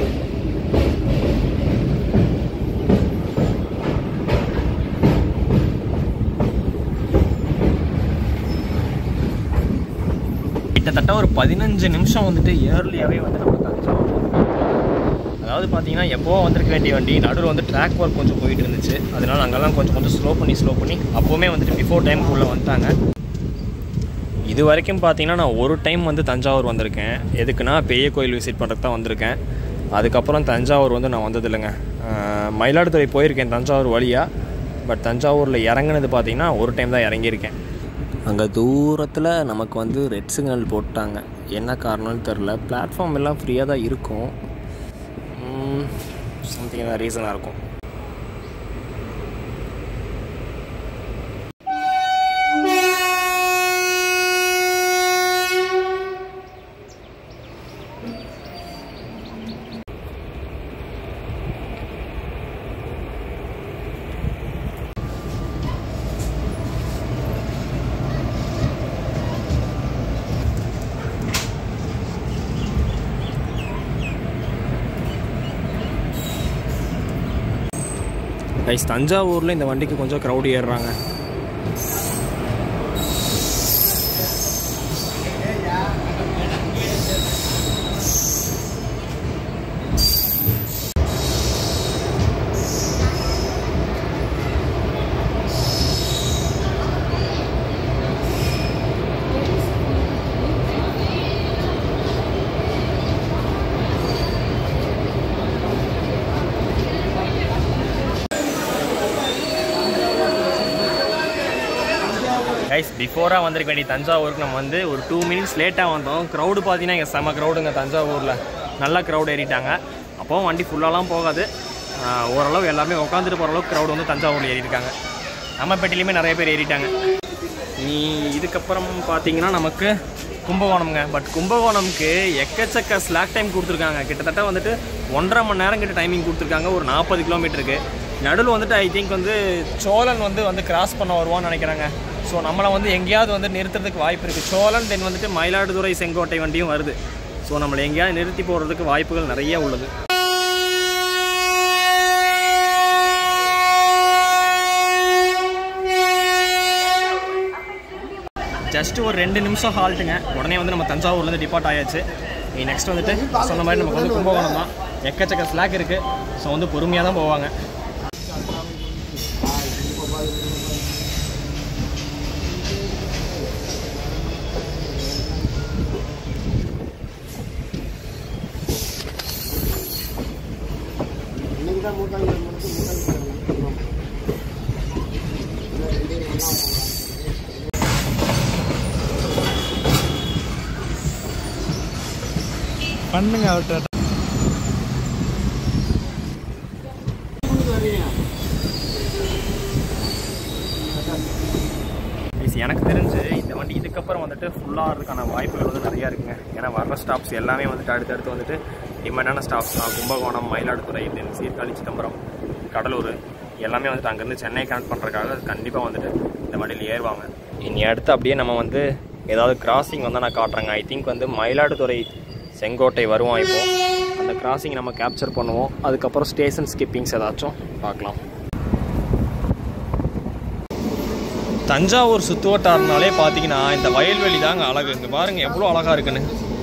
கிட்டத்தட்ட ஒரு பதினஞ்சு நிமிஷம் வந்துட்டு இயர்லியாகவே வந்து நம்ம தஞ்சாவூர் அதாவது பார்த்தீங்கன்னா எப்போவோ வந்திருக்க வேண்டிய வண்டி நடுவில் வந்து ட்ராக் ஒர்க் கொஞ்சம் போயிட்டு இருந்துச்சு அதனால அங்கெல்லாம் கொஞ்சம் கொஞ்சம் ஸ்லோ பண்ணி ஸ்லோ பண்ணி அப்போவுமே வந்துட்டு பிஃபோர் டைம் உள்ளே வந்துட்டாங்க இது வரைக்கும் பார்த்தீங்கன்னா நான் ஒரு டைம் வந்து தஞ்சாவூர் வந்திருக்கேன் எதுக்குன்னா பெரிய கோயில் விசிட் பண்ணுறதுக்கு தான் வந்திருக்கேன் அதுக்கப்புறம் தஞ்சாவூர் வந்து நான் வந்தது இல்லைங்க அஹ் மயிலாடுதுறை போயிருக்கேன் தஞ்சாவூர் வழியாக பட் தஞ்சாவூரில் இறங்குனது பார்த்தீங்கன்னா ஒரு டைம் தான் இறங்கியிருக்கேன் அங்கே தூரத்தில் நமக்கு வந்து ரெட் சிக்னல் போட்டாங்க என்ன காரணம்னு தெரில பிளாட்ஃபார்ம் எல்லாம் ஃப்ரீயாக தான் இருக்கும் சம்திங் ஏதாவது ரீசனாக இருக்கும் கைஸ் தஞ்சாவூரில் இந்த வண்டிக்கு கொஞ்சம் க்ரௌடு ஏறுறாங்க கைஸ் பிஃபோராக வந்திருக்க வேண்டிய தஞ்சாவூருக்கு நம்ம வந்து ஒரு டூ மினிட்ஸ் லேட்டாக வந்தோம் க்ரௌடு பார்த்தீங்கன்னா இங்கே செம க்ரௌடுங்க தஞ்சாவூரில் நல்லா க்ரௌட் ஏறிட்டாங்க அப்போவும் வண்டி ஃபுல்லாலாம் போகாது ஆஹ் ஓரளவு எல்லாமே உட்காந்துட்டு போகிற அளவுக்கு க்ரௌடு வந்து தஞ்சாவூரில் ஏறியிருக்காங்க அம்மப்பேட்டையிலையுமே நிறைய பேர் ஏறிட்டாங்க நீ இதுக்கப்புறம் பார்த்தீங்கன்னா நமக்கு கும்பகோணம்ங்க பட் கும்பகோணம்க்கு எக்கச்சக்க ஸ்லாக் டைம் கொடுத்துருக்காங்க கிட்டத்தட்ட வந்துட்டு ஒன்றரை மணி நேரம் கிட்ட டைமிங் கொடுத்துருக்காங்க ஒரு நாற்பது கிலோமீட்டருக்கு நடுவில் வந்துட்டு ஐ திங்க் வந்து சோழன் வந்து வந்து கிராஸ் பண்ண வருவான்னு நினைக்கிறாங்க ஸோ நம்மளை வந்து எங்கேயாவது வந்து நிறுத்துறதுக்கு வாய்ப்பு இருக்குது சோழன் தென் வந்துட்டு மயிலாடுதுறை செங்கோட்டை வண்டியும் வருது ஸோ நம்மளை எங்கேயாவது நிறுத்தி போகிறதுக்கு வாய்ப்புகள் நிறைய உள்ளது ஜஸ்ட் ஒரு ரெண்டு நிமிஷம் ஹால்ட்டுங்க உடனே வந்து நம்ம தஞ்சாவூர்லேருந்து டிபார்ட் ஆயாச்சு நெக்ஸ்ட் வந்துட்டு சொன்ன மாதிரி நமக்கு வந்து கும்பகோணம் தான் எக்கச்சக்க ஸ்லாக் இருக்குது ஸோ வந்து பொறுமையாக தான் போவாங்க பண்ணுங்க அவர்கிட்ட Guys, எனக்கு தெரிஞ்சு இந்த வண்டி இதுக்கப்புறம் வந்துட்டு ஃபுல்லாகிறதுக்கான வாய்ப்புகள் வந்து நிறையா இருக்குங்க ஏன்னா வர்ற ஸ்டாப்ஸ் எல்லாமே வந்துட்டு அடுத்தடுத்து வந்துட்டு டிமாண்டான ஸ்டாப்ஸ் தான் கும்பகோணம் மயிலாடுதுறை தென் சீர்காழி சிதம்பரம் கடலூர் எல்லாமே வந்துட்டு அங்கேருந்து சென்னை கனெக்ட் பண்ணுறதுக்காக கண்டிப்பாக வந்துட்டு இந்த வண்டியில் ஏறுவாங்க இனி அடுத்து அப்படியே நம்ம வந்து ஏதாவது கிராசிங் வந்து நான் காட்டுறேங்க ஐ திங்க் வந்து மயிலாடுதுறை செங்கோட்டை வருவோம் இப்போ அந்த கிராசிங் நம்ம கேப்சர் பண்ணுவோம் அதுக்கப்புறம் ஸ்டேஷன் ஸ்கிப்பிங்ஸ் ஏதாச்சும் பார்க்கலாம் தஞ்சாவூர் சுத்துவட்டார்னாலே பார்த்தீங்கன்னா இந்த வயல்வெளி தாங்க அழகு இங்கே பாருங்க எவ்வளோ அழகா இருக்குன்னு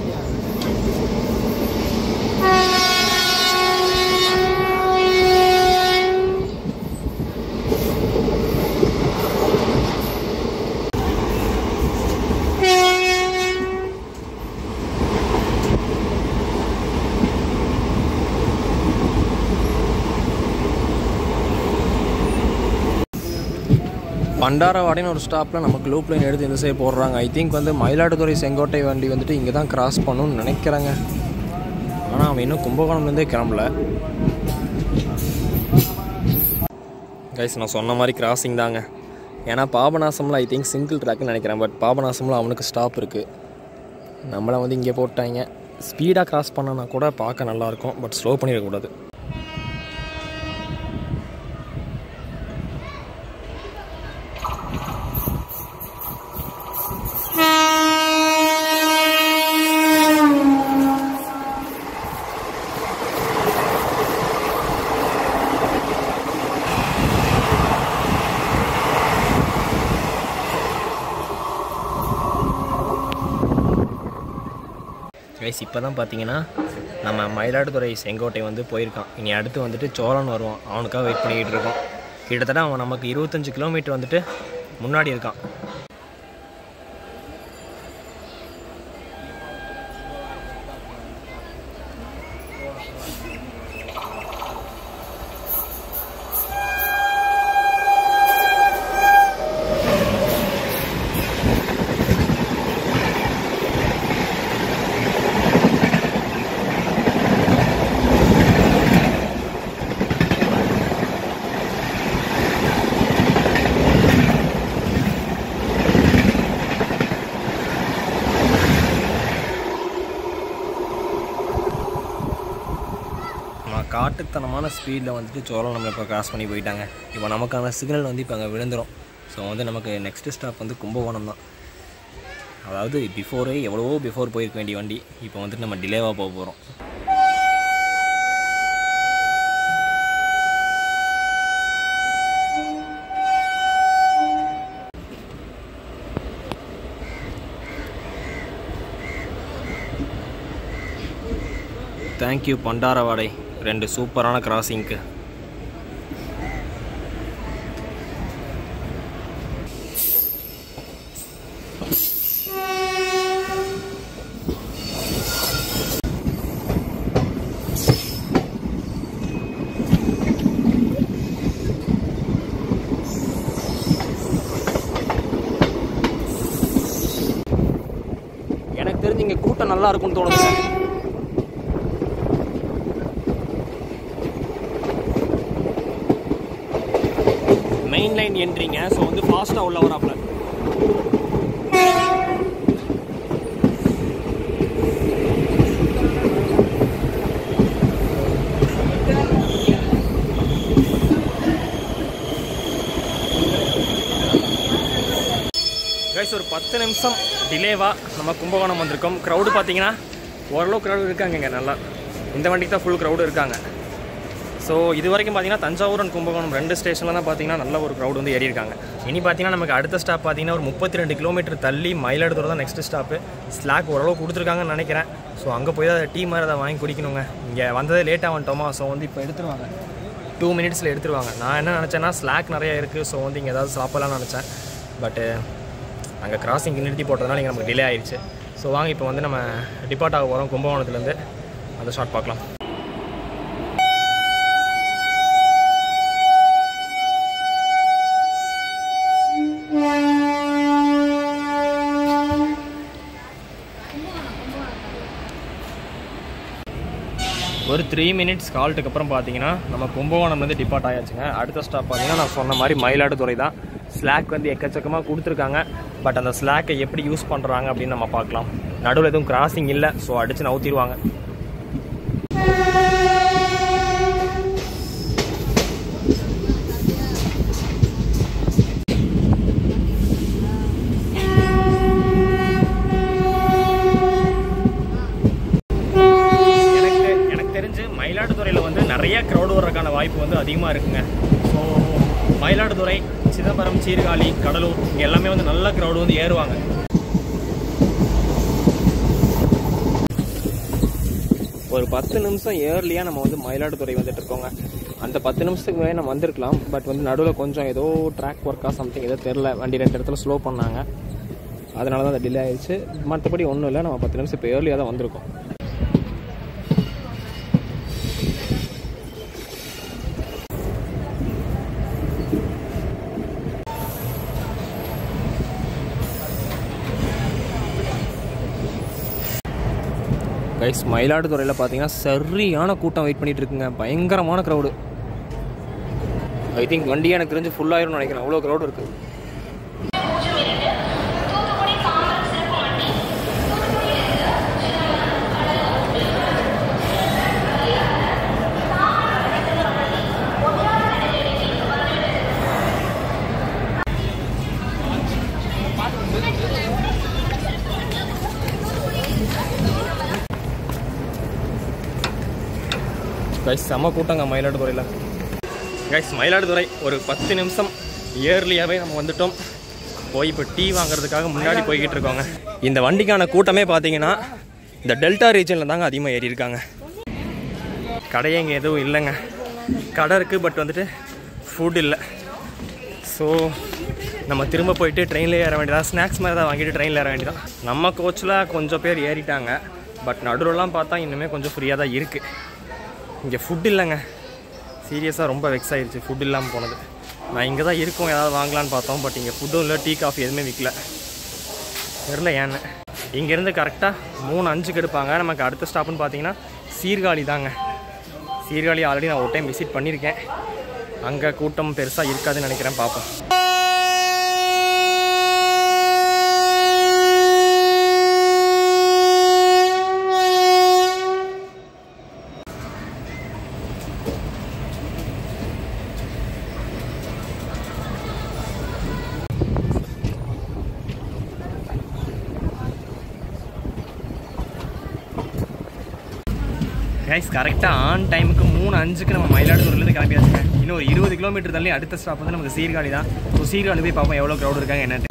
பண்டாரவாடின்னு ஒரு ஸ்டாப்பில் நமக்கு லூப் லைன் எடுத்து இந்த சைடு போடுறாங்க ஐ திங்க் வந்து மயிலாடுதுறை செங்கோட்டை வண்டி வந்துட்டு இங்கே தான் கிராஸ் பண்ணணும்னு நினைக்கிறாங்க ஆனால் அவன் இன்னும் கும்பகோணம்லேருந்தே கிளம்பல கைஸ் நான் சொன்ன மாதிரி கிராசிங் தாங்க ஏன்னா பாபநாசமில் ஐ திங்க் சிங்கிள் ட்ராக்னு நினைக்கிறேன் பட் பாபநாசமில் அவனுக்கு ஸ்டாப் இருக்குது நம்மளை வந்து இங்கே போட்டாங்க ஸ்பீடாக கிராஸ் பண்ணனா கூட பார்க்க நல்லாயிருக்கும் பட் ஸ்லோ பண்ணிடக்கூடாது கைஸ் இப்போ தான் பார்த்தீங்கன்னா நம்ம மயிலாடுதுறை செங்கோட்டை வந்து போயிருக்கான் இனி அடுத்து வந்துட்டு சோழன் வருவான் அவனுக்காக வெயிட் பண்ணிக்கிட்டு இருக்கோம் கிட்டத்தட்ட அவன் நமக்கு இருபத்தஞ்சு கிலோமீட்டர் வந்துட்டு முன்னாடி இருக்கான் நம்ம காட்டுத்தனமான ஸ்பீடில் வந்துட்டு சோழன் நம்மளை இப்போ கிராஸ் பண்ணி போயிட்டாங்க இப்போ நமக்கான சிக்னல் வந்து இப்போ அங்கே விழுந்துரும் ஸோ வந்து நமக்கு நெக்ஸ்ட் ஸ்டாப் வந்து கும்பகோணம் தான் அதாவது பிஃபோரே எவ்வளவோ பிஃபோர் போயிருக்க வேண்டிய வண்டி இப்போ வந்துட்டு நம்ம டிலேவாக போக போகிறோம் தேங்க்யூ பண்டாரவாடை ரெண்டு சூப்பரான கிராசிங்க்கு எனக்கு தெரிஞ்சு இங்கே கூட்டம் நல்லா இருக்கும்னு தோணுது மெயின் லைன் என்ட்ரிங்க ஸோ வந்து ஃபாஸ்ட்டாக உள்ள வராப்புல கைஸ் ஒரு பத்து நிமிஷம் டிலேவாக நம்ம கும்பகோணம் வந்திருக்கோம் க்ரௌடு பார்த்தீங்கன்னா ஓரளவு க்ரௌடு இருக்காங்க இங்கே நல்லா இந்த வண்டிக்கு தான் ஃபுல் க்ரௌடு இருக்காங்க ஸோ இது வரைக்கும் பார்த்தீங்கன்னா தஞ்சாவூர் அண்ட் கும்பகோணம் ரெண்டு ஸ்டேஷனில் தான் பார்த்தீங்கன்னா நல்ல ஒரு க்ரௌட் வந்து ஏறி இருக்காங்க இனி பார்த்தீங்கன்னா நமக்கு அடுத்த ஸ்டாப் பார்த்தீங்கன்னா ஒரு முப்பத்தி ரெண்டு கிலோமீட்டர் தள்ளி மயிலாடுதுறை தான் நெக்ஸ்ட் ஸ்டாப்பு ஸ்லாக் ஓரளவு கொடுத்துருக்காங்கன்னு நினைக்கிறேன் ஸோ அங்கே போய் தான் டீ மாதிரி அதை வாங்கி குடிக்கணுங்க இங்கே வந்ததே லேட்டாக வந்துட்டோமா ஸோ வந்து இப்போ எடுத்துருவாங்க டூ மினிட்ஸில் எடுத்துருவாங்க நான் என்ன நினச்சேன்னா ஸ்லாக் நிறைய இருக்குது ஸோ வந்து இங்கே ஏதாவது சாப்பிடலாம்னு நினச்சேன் பட்டு அங்கே கிராசிங் நிறுத்தி போட்டதுனால இங்கே நமக்கு டிலே ஆயிடுச்சு ஸோ வாங்க இப்போ வந்து நம்ம டிபார்ட் ஆக போகிறோம் கும்பகோணத்துலேருந்து அந்த ஷாட் பார்க்கலாம் ஒரு த்ரீ மினிட்ஸ் கால்ட்டுக்கு அப்புறம் பார்த்தீங்கன்னா நம்ம கும்பகோணம்லேருந்து டிபார்ட் ஆயாச்சுங்க அடுத்த ஸ்டாப் பார்த்தீங்கன்னா நான் சொன்ன மாதிரி மயிலாடுதுறை தான் ஸ்லாக் வந்து எக்கச்சக்கமாக கொடுத்துருக்காங்க பட் அந்த ஸ்லாக்கை எப்படி யூஸ் பண்ணுறாங்க அப்படின்னு நம்ம பார்க்கலாம் நடுவில் எதுவும் கிராசிங் இல்லை ஸோ அடித்து நவுத்திடுவாங்க எனக்கு எனக்கு தெரிஞ்சு மயிலாடுதுறையில் வந்து நிறைய க்ரௌடு வர்றதுக்கான வாய்ப்பு வந்து அதிகமாக இருக்குங்க ஸோ மயிலாடுதுறை சிதம்பரம் சீர்காழி கடலூர் இங்கே எல்லாமே வந்து நல்ல க்ரௌடு வந்து ஏறுவாங்க ஒரு பத்து நிமிஷம் ஏர்லியாக நம்ம வந்து மயிலாடுதுறை வந்துட்டு இருக்கோங்க அந்த பத்து நிமிஷத்துக்கு மேலே நம்ம வந்திருக்கலாம் பட் வந்து நடுவில் கொஞ்சம் ஏதோ ட்ராக் ஒர்க்கா சம்திங் ஏதோ தெரில வண்டி ரெண்டு இடத்துல ஸ்லோ பண்ணாங்க அதனால தான் அது டிலே ஆயிடுச்சு மற்றபடி ஒன்றும் இல்லை நம்ம பத்து நிமிஷம் இப்போ ஏர்லியாக தான் வந்திருக்கோம் கைஸ் மயிலாடுதுறையில் பார்த்தீங்கன்னா சரியான கூட்டம் வெயிட் பண்ணிட்டு இருக்குங்க பயங்கரமான க்ரௌடு ஐ திங்க் வண்டி எனக்கு தெரிஞ்சு ஃபுல்லாயிரும்னு நினைக்கிறேன் அவ்வளோ க்ரௌடு இருக்குது கைஸ் செம்ம கூட்டங்க மயிலாடுதுறையில் கைஸ் மயிலாடுதுறை ஒரு பத்து நிமிஷம் இயர்லியாகவே நம்ம வந்துட்டோம் போய் இப்போ டீ வாங்குறதுக்காக முன்னாடி போய்கிட்டு இருக்கோங்க இந்த வண்டிக்கான கூட்டமே பார்த்தீங்கன்னா இந்த டெல்டா ரீஜனில் தாங்க அதிகமாக ஏறி இருக்காங்க கடையே இங்கே எதுவும் இல்லைங்க கடை இருக்குது பட் வந்துட்டு ஃபுட் இல்லை ஸோ நம்ம திரும்ப போயிட்டு ட்ரெயினில் ஏற வேண்டியதான் ஸ்நாக்ஸ் மாதிரி தான் வாங்கிட்டு ட்ரெயினில் ஏற வேண்டியதான் நம்ம கோச்சில் கொஞ்சம் பேர் ஏறிட்டாங்க பட் நடுவுலலாம் பார்த்தா இன்னுமே கொஞ்சம் ஃப்ரீயாக தான் இருக்குது இங்கே ஃபுட் இல்லைங்க சீரியஸாக ரொம்ப வெக்ஸ் ஆயிடுச்சு ஃபுட் இல்லாமல் போனது நான் இங்கே தான் இருக்கோம் ஏதாவது வாங்கலான்னு பார்த்தோம் பட் இங்கே ஃபுட்டும் இல்லை டீ காஃபி எதுவுமே விற்கல தெரில ஏன்னு இங்கேருந்து கரெக்டாக மூணு அஞ்சுக்கு எடுப்பாங்க நமக்கு அடுத்த ஸ்டாப்னு பார்த்தீங்கன்னா சீர்காழி தாங்க சீர்காழி ஆல்ரெடி நான் ஒரு டைம் விசிட் பண்ணியிருக்கேன் அங்கே கூட்டம் பெருசாக இருக்காதுன்னு நினைக்கிறேன் பார்ப்போம் கைஸ் கரெக்டாக ஆன் டைமுக்கு மூணு அஞ்சுக்கு நம்ம மயிலாடுதுறையிலேருந்து கிளம்பியாச்சுங்க இன்னும் ஒரு இருபது கிலோமீட்டர் தள்ளி அடுத்த ஸ்டாப் வந்து நமக்கு சீர்காழி தான் ஸோ சீர்காழி போய் பார்ப்போம் எவ்வளோ க்ரௌட் இருக்காங்க என்னன்னு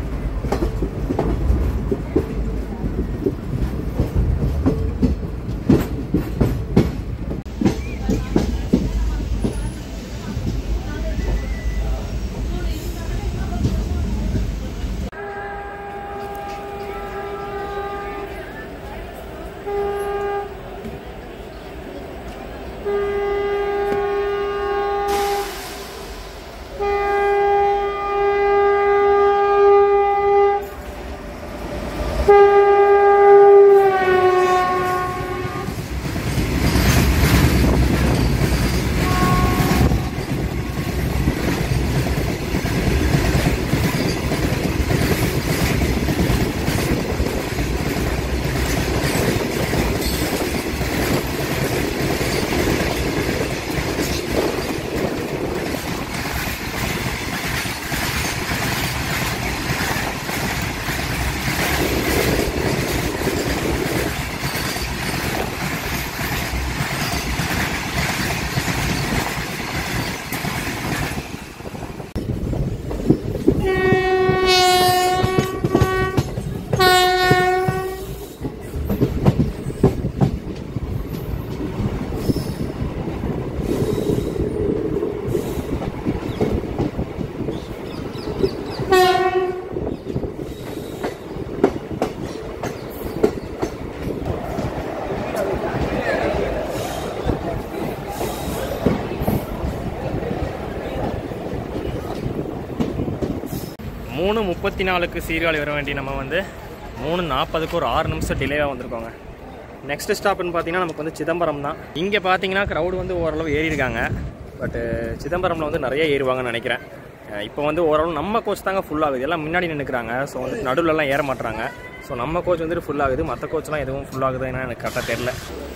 மூணு முப்பத்தி நாலுக்கு சீர்காழி வர வேண்டிய நம்ம வந்து மூணு நாற்பதுக்கு ஒரு ஆறு நிமிஷம் டிலேவாக வந்திருக்கோங்க நெக்ஸ்ட் ஸ்டாப்னு பார்த்தீங்கன்னா நமக்கு வந்து சிதம்பரம் தான் இங்கே பார்த்தீங்கன்னா க்ரௌடு வந்து ஓரளவு ஏறி இருக்காங்க பட்டு சிதம்பரமில் வந்து நிறைய ஏறுவாங்கன்னு நினைக்கிறேன் அஹ் இப்போ வந்து ஓரளவு நம்ம கோச் தாங்க ஃபுல் ஆகுது எல்லாம் முன்னாடி நின்றுக்கிறாங்க ஸோ வந்து நடுவுலலாம் ஏற மாட்டுறாங்க ஸோ நம்ம கோச் வந்துட்டு ஃபுல் ஆகுது மற்ற கோச்லாம் எதுவும் ஃபுல் ஆகுதுன்னு எனக்கு கரெக்டாக தெரில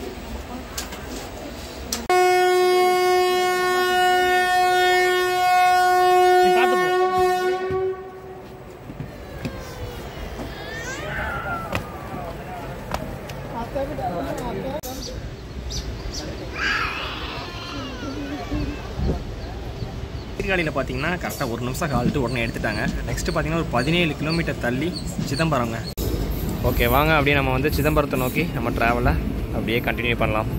சீர்காழியில் பார்த்தீங்கன்னா கரெக்டாக ஒரு நிமிஷம் கால்ட்டு உடனே எடுத்துட்டாங்க நெக்ஸ்ட்டு பார்த்தீங்கன்னா ஒரு பதினேழு கிலோமீட்டர் தள்ளி சிதம்பரங்க ஓகே வாங்க அப்படியே நம்ம வந்து சிதம்பரத்தை நோக்கி நம்ம ட்ராவலை அப்படியே கண்டினியூ பண்ணலாம்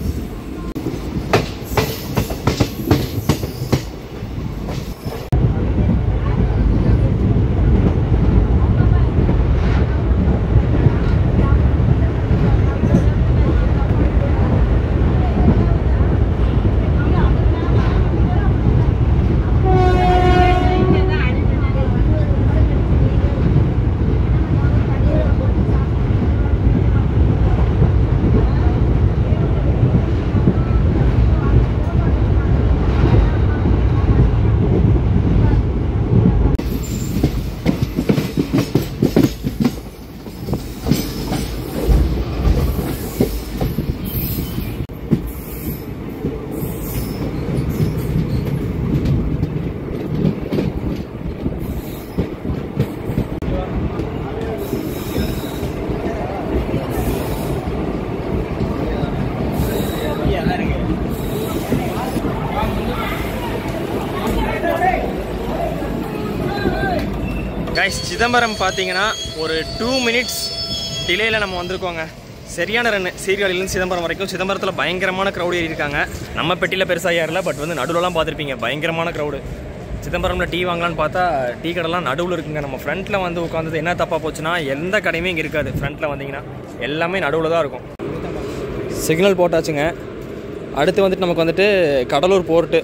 கைஸ் சிதம்பரம் பார்த்தீங்கன்னா ஒரு டூ மினிட்ஸ் டிலேயில் நம்ம வந்திருக்கோங்க சரியான ரன் சீர்காழிலேருந்து சிதம்பரம் வரைக்கும் சிதம்பரத்தில் பயங்கரமான க்ரௌடு ஏறி இருக்காங்க நம்ம பெட்டியில் பெருசாக ஏறல பட் வந்து நடுவுலலாம் பார்த்துருப்பீங்க பயங்கரமான க்ரௌடு சிதம்பரமில் டீ வாங்கலான்னு பார்த்தா டீ கடைலாம் நடுவில் இருக்குங்க நம்ம ஃப்ரண்ட்டில் வந்து உட்காந்தது என்ன தப்பாக போச்சுன்னா எந்த கடையுமே இங்கே இருக்காது ஃப்ரண்ட்டில் வந்தீங்கன்னா எல்லாமே நடுவில் தான் இருக்கும் சிக்னல் போட்டாச்சுங்க அடுத்து வந்துட்டு நமக்கு வந்துட்டு கடலூர் போர்ட்டு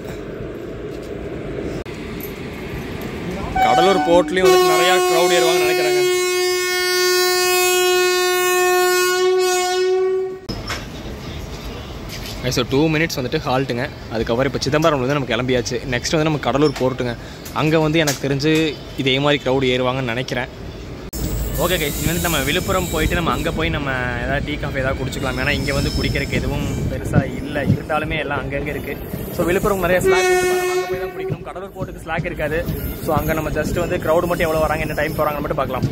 கடலூர் போர்ட்லேயும் வந்துட்டு நிறையா க்ரௌட் ஏறுவாங்கன்னு நினைக்கிறாங்க ஸோ டூ மினிட்ஸ் வந்துட்டு ஹால்ட்டுங்க அதுக்கப்புறம் இப்போ சிதம்பரம் வந்து நம்ம கிளம்பியாச்சு நெக்ஸ்ட் வந்து நம்ம கடலூர் போர்ட்டுங்க அங்கே வந்து எனக்கு தெரிஞ்சு இதே மாதிரி க்ரௌட் ஏறுவாங்கன்னு நினைக்கிறேன் ஓகே கைஸ் இங்கே வந்து நம்ம விழுப்புரம் போயிட்டு நம்ம அங்கே போய் நம்ம ஏதாவது டீ காஃபி ஏதாவது குடிச்சிக்கலாம் ஏன்னா இங்கே வந்து குடிக்கிறதுக்கு எதுவும் பெருசாக இல்லை இருந்தாலுமே எல்லாம் அங்கங்கே இருக்குது ஸோ விழுப்புரம் நிறைய ஸ்லாக் அங்கே போய் தான் குடிக்கணும் கடலூர் போர்ட்டுக்கு ஸ்லாக் இருக்காது ஸோ அங்கே நம்ம ஜஸ்ட் வந்து க்ரௌட் மட்டும் எவ்வளோ வராங்க என்ன டைம் போகிறாங்கன்னு மட்டும் பார்க்கலாம்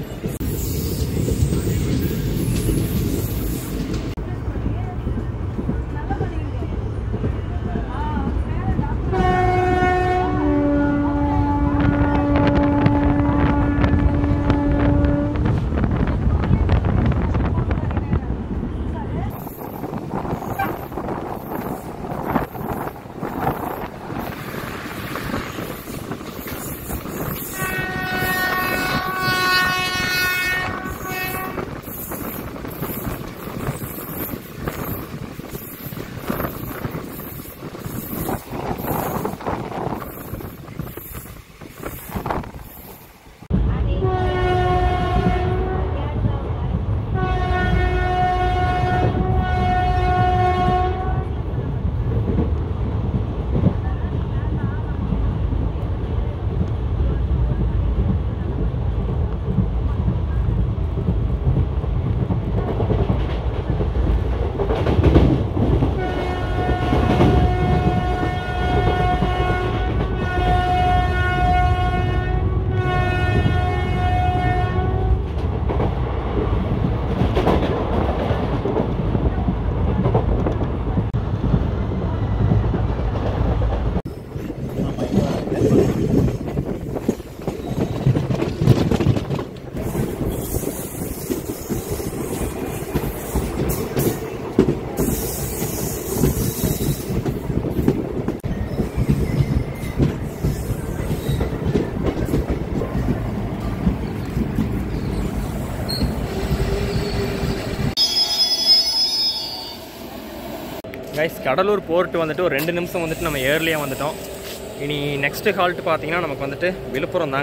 கைஸ் கடலூர் போர்ட் வந்துட்டு ஒரு ரெண்டு நிமிஷம் வந்துட்டு நம்ம ஏர்லியாக வந்துட்டோம் இனி நெக்ஸ்ட் ஹால்ட் பார்த்தீங்கன்னா நமக்கு வந்துட்டு விழுப்புரம் தாங்க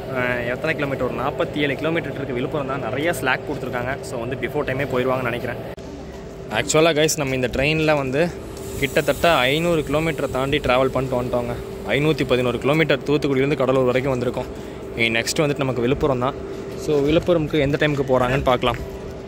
அஹ், எத்தனை கிலோமீட்டர் ஒரு நாற்பத்தி ஏழு கிலோமீட்டர் இருக்குது விழுப்புரம் தான் நிறைய ஸ்லாக் கொடுத்துருக்காங்க ஸோ வந்து பிஃபோர் டைமே போயிடுவாங்கன்னு நினைக்கிறேன் ஆக்சுவலாக கைஸ் நம்ம இந்த ட்ரெயினில் வந்து கிட்டத்தட்ட ஐநூறு கிலோமீட்டரை தாண்டி ட்ராவல் பண்ணிட்டு வந்துட்டோங்க ஐநூற்றி பதினோரு கிலோமீட்டர் தூத்துக்குடியிலேருந்து கடலூர் வரைக்கும் வந்திருக்கோம் நெக்ஸ்ட் வந்துட்டு நமக்கு விழுப்புரம் தான் ஸோ விழுப்புரம்க்கு எந்த டைமுக்கு போகிறாங்கன்னு பார்க்கலாம்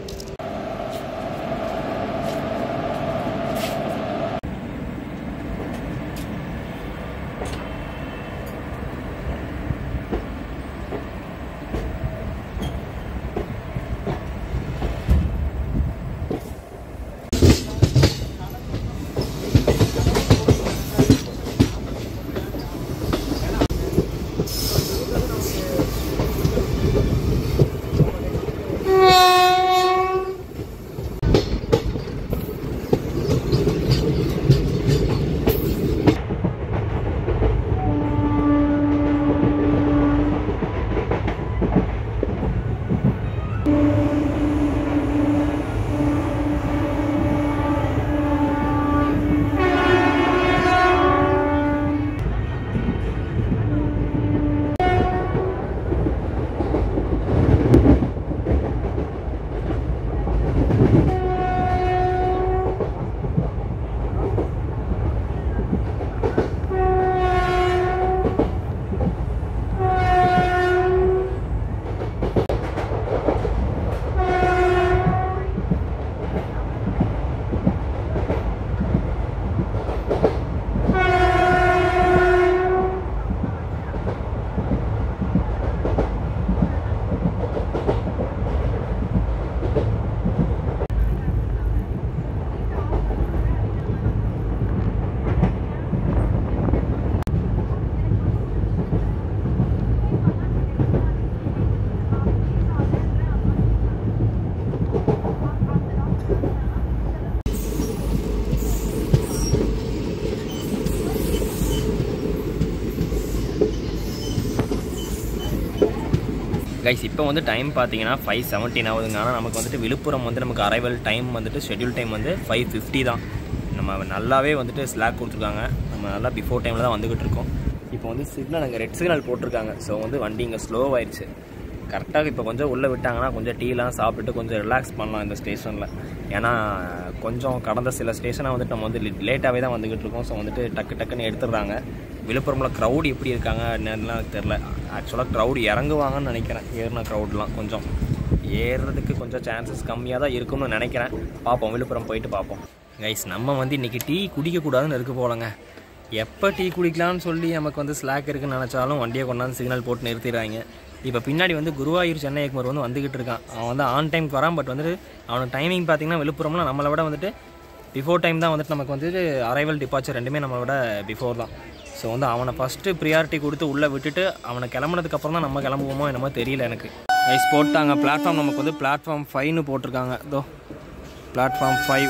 கைஸ் இப்போ வந்து டைம் பார்த்தீங்கன்னா ஃபைவ் செவன்டீன் ஆகுதுங்க ஆனால் நமக்கு வந்துட்டு விழுப்புரம் வந்து நமக்கு அரைவல் டைம் வந்துட்டு ஷெட்யூல் டைம் வந்து ஃபைவ் ஃபிஃப்டி தான் நம்ம நல்லாவே வந்துட்டு ஸ்லாக் கொடுத்துருக்காங்க நம்ம நல்லா பிஃபோர் டைமில் தான் வந்துக்கிட்டு இருக்கோம் இப்போ வந்து சிக்னல் அங்கே ரெட் சிக்னல் போட்டிருக்காங்க ஸோ வந்து வண்டி இங்கே ஸ்லோவாயிடுச்சு கரெக்டாக இப்போ கொஞ்சம் உள்ளே விட்டாங்கன்னா கொஞ்சம் டீலாம் சாப்பிட்டுட்டு கொஞ்சம் ரிலாக்ஸ் பண்ணலாம் இந்த ஸ்டேஷனில் ஏன்னா கொஞ்சம் கடந்த சில ஸ்டேஷனை வந்துட்டு நம்ம வந்து லேட்டாகவே தான் வந்துக்கிட்டு இருக்கோம் ஸோ வந்துட்டு டக்கு டக்குன்னு எடுத்துடுறாங்க விழுப்புரமில் க்ரௌட் எப்படி இருக்காங்க என்னன்னுலாம் எனக்கு தெரில ஆக்சுவலாக க்ரௌட் இறங்குவாங்கன்னு நினைக்கிறேன் ஏறின க்ரௌட்லாம் கொஞ்சம் ஏறுறதுக்கு கொஞ்சம் சான்சஸ் கம்மியாக தான் இருக்கும்னு நினைக்கிறேன் பார்ப்போம் விழுப்புரம் போயிட்டு பார்ப்போம் கைஸ் நம்ம வந்து இன்றைக்கி டீ குடிக்கக்கூடாதுன்னு இருக்கு போலங்க எப்போ டீ குடிக்கலாம்னு சொல்லி நமக்கு வந்து ஸ்லாக் இருக்குன்னு நினச்சாலும் வண்டியை கொண்டாந்து சிக்னல் போட்டு நிறுத்திடுறாங்க இப்போ பின்னாடி வந்து குருவாயூர் சென்னை ஏக்குமர் வந்து வந்துக்கிட்டு இருக்கான் அவன் வந்து ஆன் டைம்க்கு வரான் பட் வந்துட்டு அவனுக்கு டைமிங் பார்த்தீங்கன்னா விழுப்புரம்லாம் நம்மளை விட வந்துட்டு பிஃபோர் டைம் தான் வந்துட்டு நமக்கு வந்துட்டு அரைவல் டிபார்ச்சர் ரெண்டுமே நம்மளை விட பிஃபோர் தான் ஸோ வந்து அவனை ஃபஸ்ட்டு ப்ரியாரிட்டி கொடுத்து உள்ளே விட்டுட்டு அவனை கிளம்புனதுக்கப்புறம் தான் நம்ம கிளம்புவோமோ என்னமோ தெரியல எனக்கு ஐஸ் போட்டாங்க பிளாட்ஃபார்ம் நமக்கு வந்து பிளாட்ஃபார்ம் ஃபைவ்னு போட்டிருக்காங்க இதோ பிளாட்ஃபார்ம் ஃபைவ்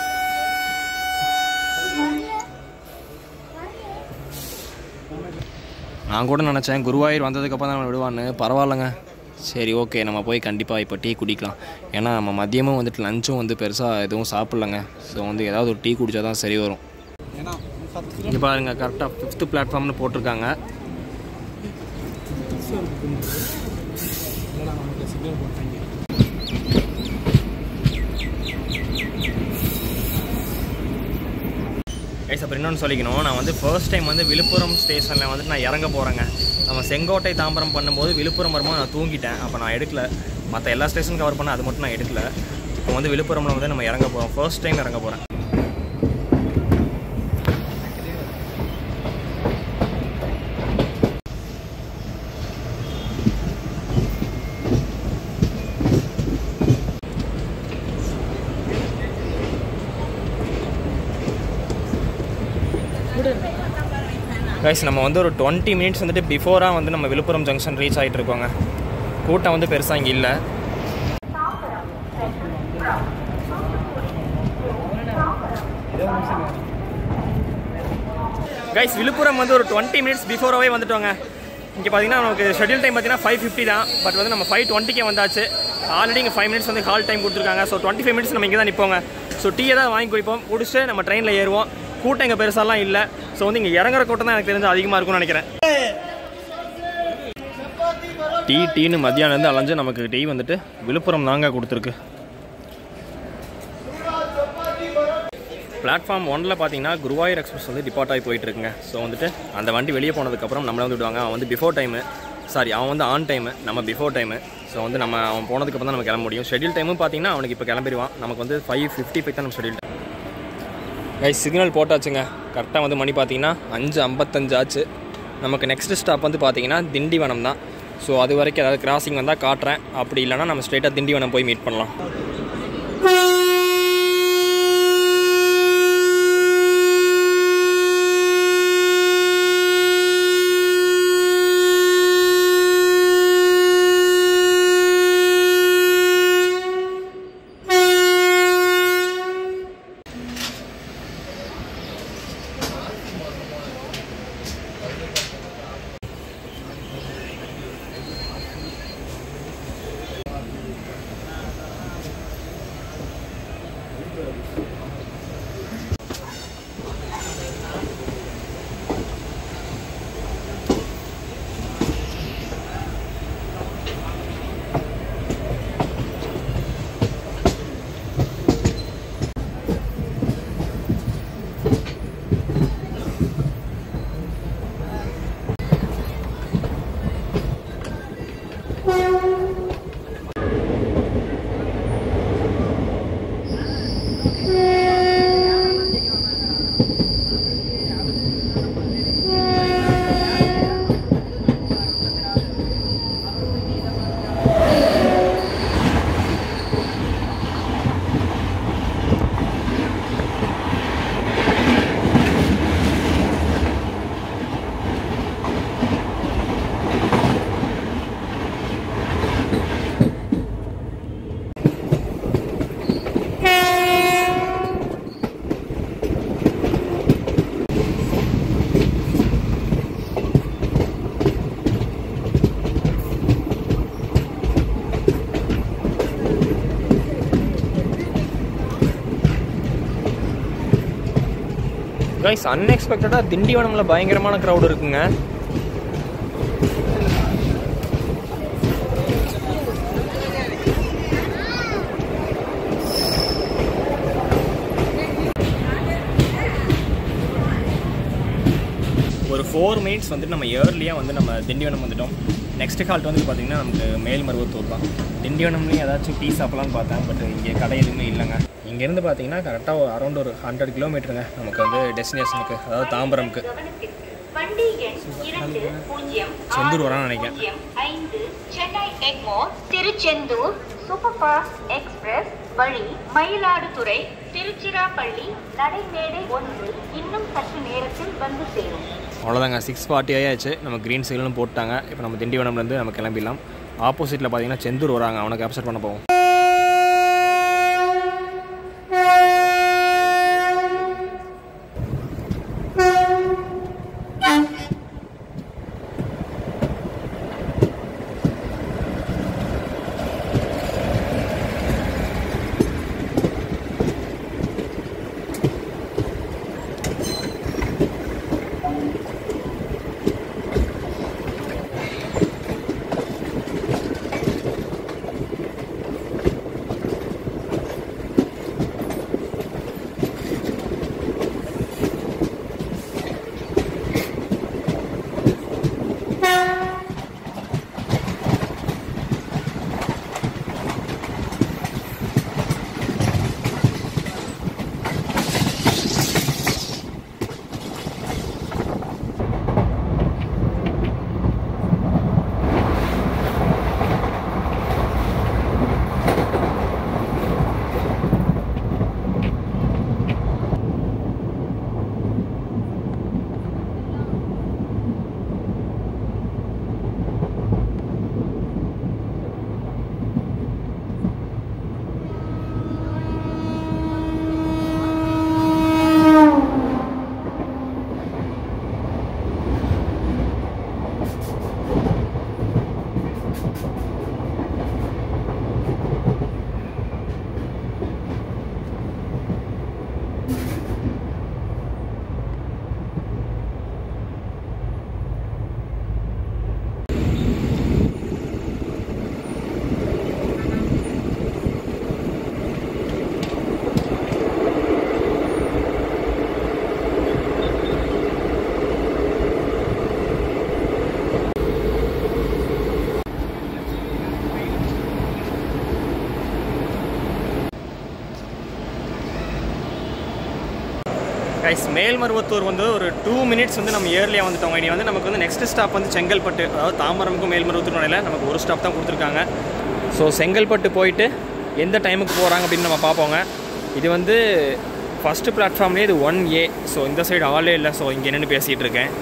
நான் கூட நினச்சேன் குருவாயூர் வந்ததுக்கப்புறம் தான் நம்ம விடுவான்னு பரவாயில்லைங்க சரி ஓகே நம்ம போய் கண்டிப்பாக இப்போ டீ குடிக்கலாம் ஏன்னா நம்ம மதியமும் வந்துட்டு லஞ்சும் வந்து பெருசாக எதுவும் சாப்பிட்லங்க ஸோ வந்து ஏதாவது ஒரு டீ குடித்தா தான் சரி வரும் இங்கே பாருங்க கரெக்டாக ஃபிஃப்த்து பிளாட்ஃபார்ம்னு போட்டிருக்காங்க கைஸ் அப்புறம் இன்னொன்று சொல்லிக்கணும் நான் வந்து ஃபர்ஸ்ட் டைம் வந்து விழுப்புரம் ஸ்டேஷனில் வந்துட்டு நான் இறங்க போகிறேங்க நம்ம செங்கோட்டை தாம்பரம் பண்ணும்போது விழுப்புரம் வரும்போது நான் தூங்கிட்டேன் அப்போ நான் எடுக்கல மற்ற எல்லா ஸ்டேஷன் கவர் பண்ண அது மட்டும் நான் எடுக்கல இப்போ வந்து விழுப்புரமில் வந்து நம்ம இறங்க போகிறோம் ஃபர்ஸ்ட் டைம் இறங்க போகிறேன் கைஸ் நம்ம வந்து ஒரு டுவெண்ட்டி மினிட்ஸ் வந்துட்டு பிஃபோராக வந்து நம்ம விழுப்புரம் ஜங்ஷன் ரீச் ஆகிட்டு இருக்கோங்க கூட்டம் வந்து பெருசாக இங்கே இல்லை கைஸ் விழுப்புரம் வந்து ஒரு டுவெண்ட்டி மினிட்ஸ் பிஃபோராகவே வந்துட்டோங்க இங்கே பார்த்தீங்கன்னா நமக்கு ஷெட்யூல் டைம் பார்த்தீங்கன்னா ஃபைவ் ஃபிஃப்டி தான் பட் வந்து நம்ம ஃபைவ் டுவெண்ட்டிக்கே வந்தாச்சு ஆல்ரெடி இங்கே ஃபைவ் மினிட்ஸ் வந்து ஹால் டைம் கொடுத்துருக்காங்க ஸோ டுவெண்ட்டி ஃபைவ் மினிட்ஸ் நம்ம இங்கே தான் நிற்போங்க ஸோ டீயை தான் வாங்கி குடிப்போம் குடிச்சிட்டு நம்ம ட்ரெயினில் ஏறுவோம் கூட்டம் இங்கே பெருசாலாம் இல்லை ஸோ வந்து இங்கே இறங்குற கூட்டம் தான் எனக்கு தெரிஞ்சு அதிகமாக இருக்கும்னு நினைக்கிறேன் டீ டீன்னு மத்தியானம் இருந்து அலைஞ்சு நமக்கு டீ வந்துட்டு விழுப்புரம் தாங்க கொடுத்துருக்கு பிளாட்ஃபார்ம் ஒன்ல பார்த்தீங்கன்னா குருவாயூர் எக்ஸ்பிரஸ் வந்து டிபார்ட் ஆகி போயிட்டு இருக்குங்க ஸோ வந்துட்டு அந்த வண்டி வெளியே போனதுக்கப்புறம் நம்மளை வந்து விடுவாங்க அவன் வந்து பிஃபோர் டைமு சாரி அவன் வந்து ஆன் டைமு நம்ம பிஃபோர் டைமு ஸோ வந்து நம்ம அவன் போனதுக்கப்புறம் தான் நம்ம கிளம்ப முடியும் ஷெட்யூல் டைமும் பார்த்தீங்கன்னா அவனுக்கு இப்போ கிளம்பிடுவான் நமக்கு வந்து ஃபைவ் ஃபிஃப்டி ஃபைவ் தான் நம்ம ஷெட்யூல் கைஸ் சிக்னல் போட்டாச்சுங்க கரெக்டாக வந்து மணி பார்த்தீங்கன்னா அஞ்சு ஐம்பத்தஞ்சு ஆச்சு நமக்கு நெக்ஸ்ட் ஸ்டாப் வந்து பார்த்தீங்கன்னா திண்டிவனம் தான் ஸோ அது வரைக்கும் ஏதாவது கிராசிங் வந்தால் காட்டுறேன் அப்படி இல்லைன்னா நம்ம ஸ்ட்ரெயிட்டாக திண்டிவனம் போய் மீட் பண்ணலாம் கைஸ் அன்எக்ஸ்பெக்டடாக திண்டிவனமில் பயங்கரமான க்ரௌட் இருக்குங்க ஒரு ஃபோர் மினிட்ஸ் வந்துட்டு நம்ம இயர்லியாக வந்து நம்ம திண்டிவனம் வந்துட்டோம் நெக்ஸ்ட் ஹால்ட் வந்து பார்த்தீங்கன்னா நமக்கு மேல்மருவத்தூர் தான் திண்டிவனம்லேயும் ஏதாச்சும் டீ சாப்பிடலாம்னு பார்த்தேன் பட் இங்கே கடை எதுவுமே இல்லைங்க இங்கேருந்து பார்த்தீங்கன்னா கரெக்டாக அரௌண்ட் ஒரு ஹண்ட்ரட் கிலோமீட்டருங்க நமக்கு வந்து டெஸ்டினேஷனுக்கு அதாவது தாம்பரம்க்கு வண்டி எண் இரண்டு பூஜ்ஜியம் செந்தூர் வரான்னு நினைக்கிறேன் பூஜ்ஜியம் ஐந்து Chennai Egmore Tiruchendur super fast express வழி மயிலாடுதுறை திருச்சிராப்பள்ளி நடைமேடை ஒன்று இன்னும் சற்று நேரத்தில் வந்து சேரும் அவ்வளோதாங்க சிக்ஸ் ஃபார்ட்டி ஆயாச்சு நம்ம க்ரீன் சிக்னலும் போட்டாங்க இப்போ நம்ம திண்டிவனம்லேருந்து நம்ம கிளம்பிடலாம் ஆப்போசிட்டில் பார்த்தீங்கன்னா செந்தூர் வராங்க அவனை கேப்சர் பண்ண போவோம் கைஸ் மேல்மருவத்தூர் வந்து ஒரு டூ மினிட்ஸ் வந்து நம்ம இயர்லியாக வந்துட்டோம் இனி வந்து நமக்கு வந்து நெக்ஸ்ட் ஸ்டாப் வந்து செங்கல்பட்டு அதாவது தாம்பரமுக்கும் மேல்மருவத்தூர் இடையில நமக்கு ஒரு ஸ்டாப் தான் கொடுத்துருக்காங்க ஸோ செங்கல்பட்டு போயிட்டு எந்த டைமுக்கு போகிறாங்க அப்படின்னு நம்ம பார்ப்போங்க இது வந்து ஃபஸ்ட்டு பிளாட்ஃபார்ம்லேயே இது ஒன் ஏ ஸோ இந்த சைடு ஆளே இல்லை ஸோ இங்கே நின்று பேசிகிட்டு இருக்கேன்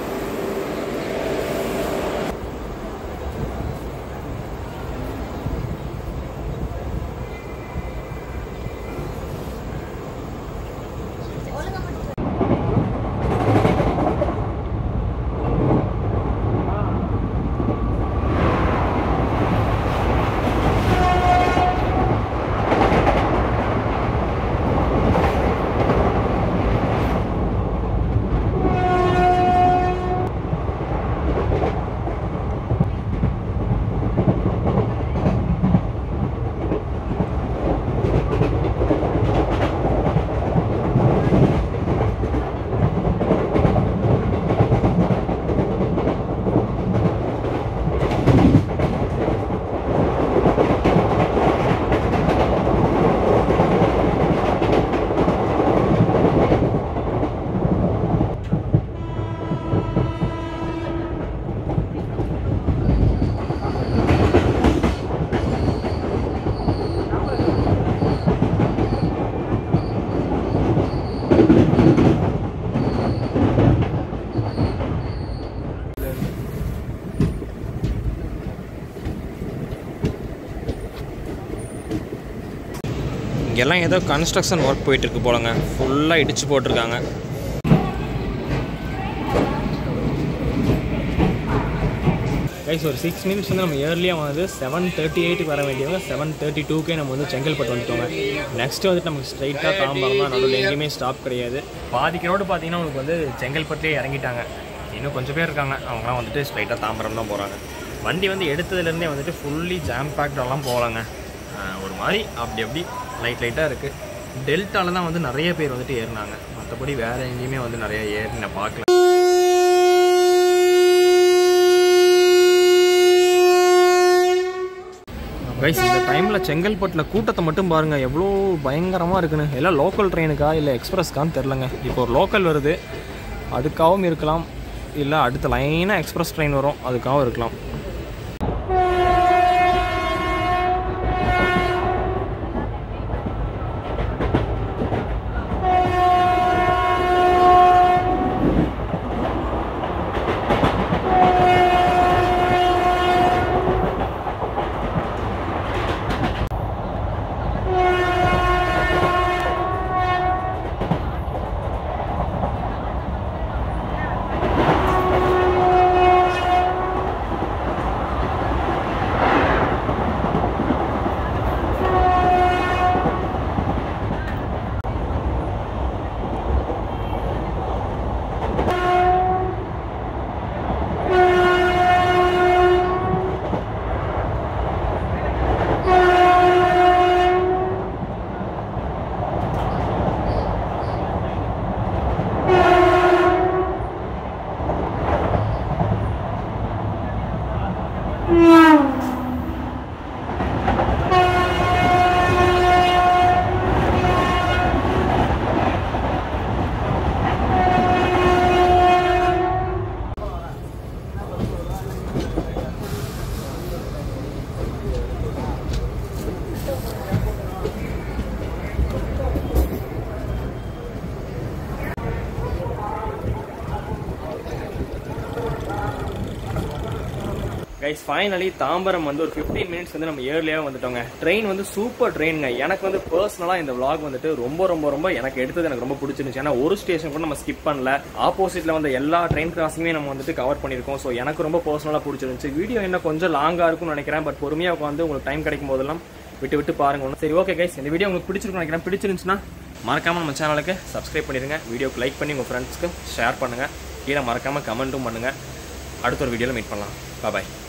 இங்கெல்லாம் ஏதோ கன்ஸ்ட்ரக்ஷன் ஒர்க் போயிட்டுருக்கு போலங்க ஃபுல்லாக இடிச்சு போட்டிருக்காங்க கைஸ் ஒரு சிக்ஸ் மினிட்ஸ் வந்து நம்ம இயர்லியாக வந்து செவன் தேர்ட்டி எயிட்டுக்கு வர வேண்டியவங்க செவன் தேர்ட்டி டூக்கே நம்ம வந்து செங்கல்பட்டு வந்துட்டோங்க நெக்ஸ்ட் வந்துட்டு நமக்கு ஸ்ட்ரைட்டாக தாம்பரம் தான் நடுவில் எங்கேயுமே ஸ்டாப் கிடையாது பாதிக்கு ரோடு பார்த்தீங்கன்னா உங்களுக்கு வந்து செங்கல்பட்டுலேயே இறங்கிட்டாங்க இன்னும் கொஞ்சம் பேர் இருக்காங்க அவங்களாம் வந்துட்டு ஸ்ட்ரைட்டாக தாம்பரம் தான் போகிறாங்க வண்டி வந்து எடுத்ததுலேருந்தே வந்துட்டு ஃபுல்லி ஜாம் பேக்டெல்லாம் போகலாங்க ஒரு மாதிரி அப்படி அப்படி லைட் லைட்டாக இருக்குது டெல்டால தான் வந்து நிறைய பேர் வந்துட்டு ஏறினாங்க மற்றபடி வேறு எங்கேயுமே வந்து நிறைய ஏறி நான் பார்க்கல கைஸ் இந்த டைமில் செங்கல்பட்டில் கூட்டத்தை மட்டும் பாருங்கள் எவ்வளோ பயங்கரமாக இருக்குன்னு எல்லாம் லோக்கல் ட்ரெயினுக்கா இல்லை எக்ஸ்பிரஸ்க்கான்னு தெரிலங்க இப்போ ஒரு லோக்கல் வருது அதுக்காகவும் இருக்கலாம் இல்லை அடுத்த லைனாக எக்ஸ்பிரஸ் ட்ரெயின் வரும் அதுக்காகவும் இருக்கலாம் கைஸ் ஃபைனலி தாம்பரம் வந்து ஒரு 15 மினிட்ஸ் வந்து நம்ம இயர்லியாக வந்துட்டோங்க ட்ரெயின் வந்து சூப்பர் ட்ரெயினுங்க எனக்கு வந்து பர்சனலாக இந்த vlog வந்துட்டு ரொம்ப ரொம்ப ரொம்ப எனக்கு எடுத்தது எனக்கு ரொம்ப பிடிச்சிருந்துச்சு ஏன்னா ஒரு ஸ்டேஷன் கூட நம்ம ஸ்கிப் பண்ணல ஆப்போசிட்ல வந்து எல்லா ட்ரெயின் கிராசிங்குமே நம்ம வந்துட்டு கவர் பண்ணியிருக்கோம் ஸோ எனக்கு ரொம்ப பர்சனலாக பிடிச்சிருந்துச்சு வீடியோ என்ன கொஞ்சம் லாங்காக இருக்கும்னு நினைக்கிறேன் பட் பொறுமையாக உட்காந்து உங்களுக்கு டைம் கிடைக்கும் போதெல்லாம் விட்டு விட்டு பாருங்க ஒன்று சரி ஓகே கைஸ் இந்த வீடியோ உங்களுக்கு பிடிச்சிருக்கும் நினைக்கிறேன் பிடிச்சிருந்துச்சுன்னா மறக்காம நம்ம சேனலுக்கு சப்ஸ்கிரைப் பண்ணிடுங்க வீடியோக்கு லைக் பண்ணி உங்கள் ஃப்ரெண்ட்ஸ்க்கு ஷேர் பண்ணுங்க கீழே மறக்காம கமெண்ட்டும் பண்ணுங்க அடுத்த ஒரு வீடியோவில் மீட் பண்ணலாம் பாய்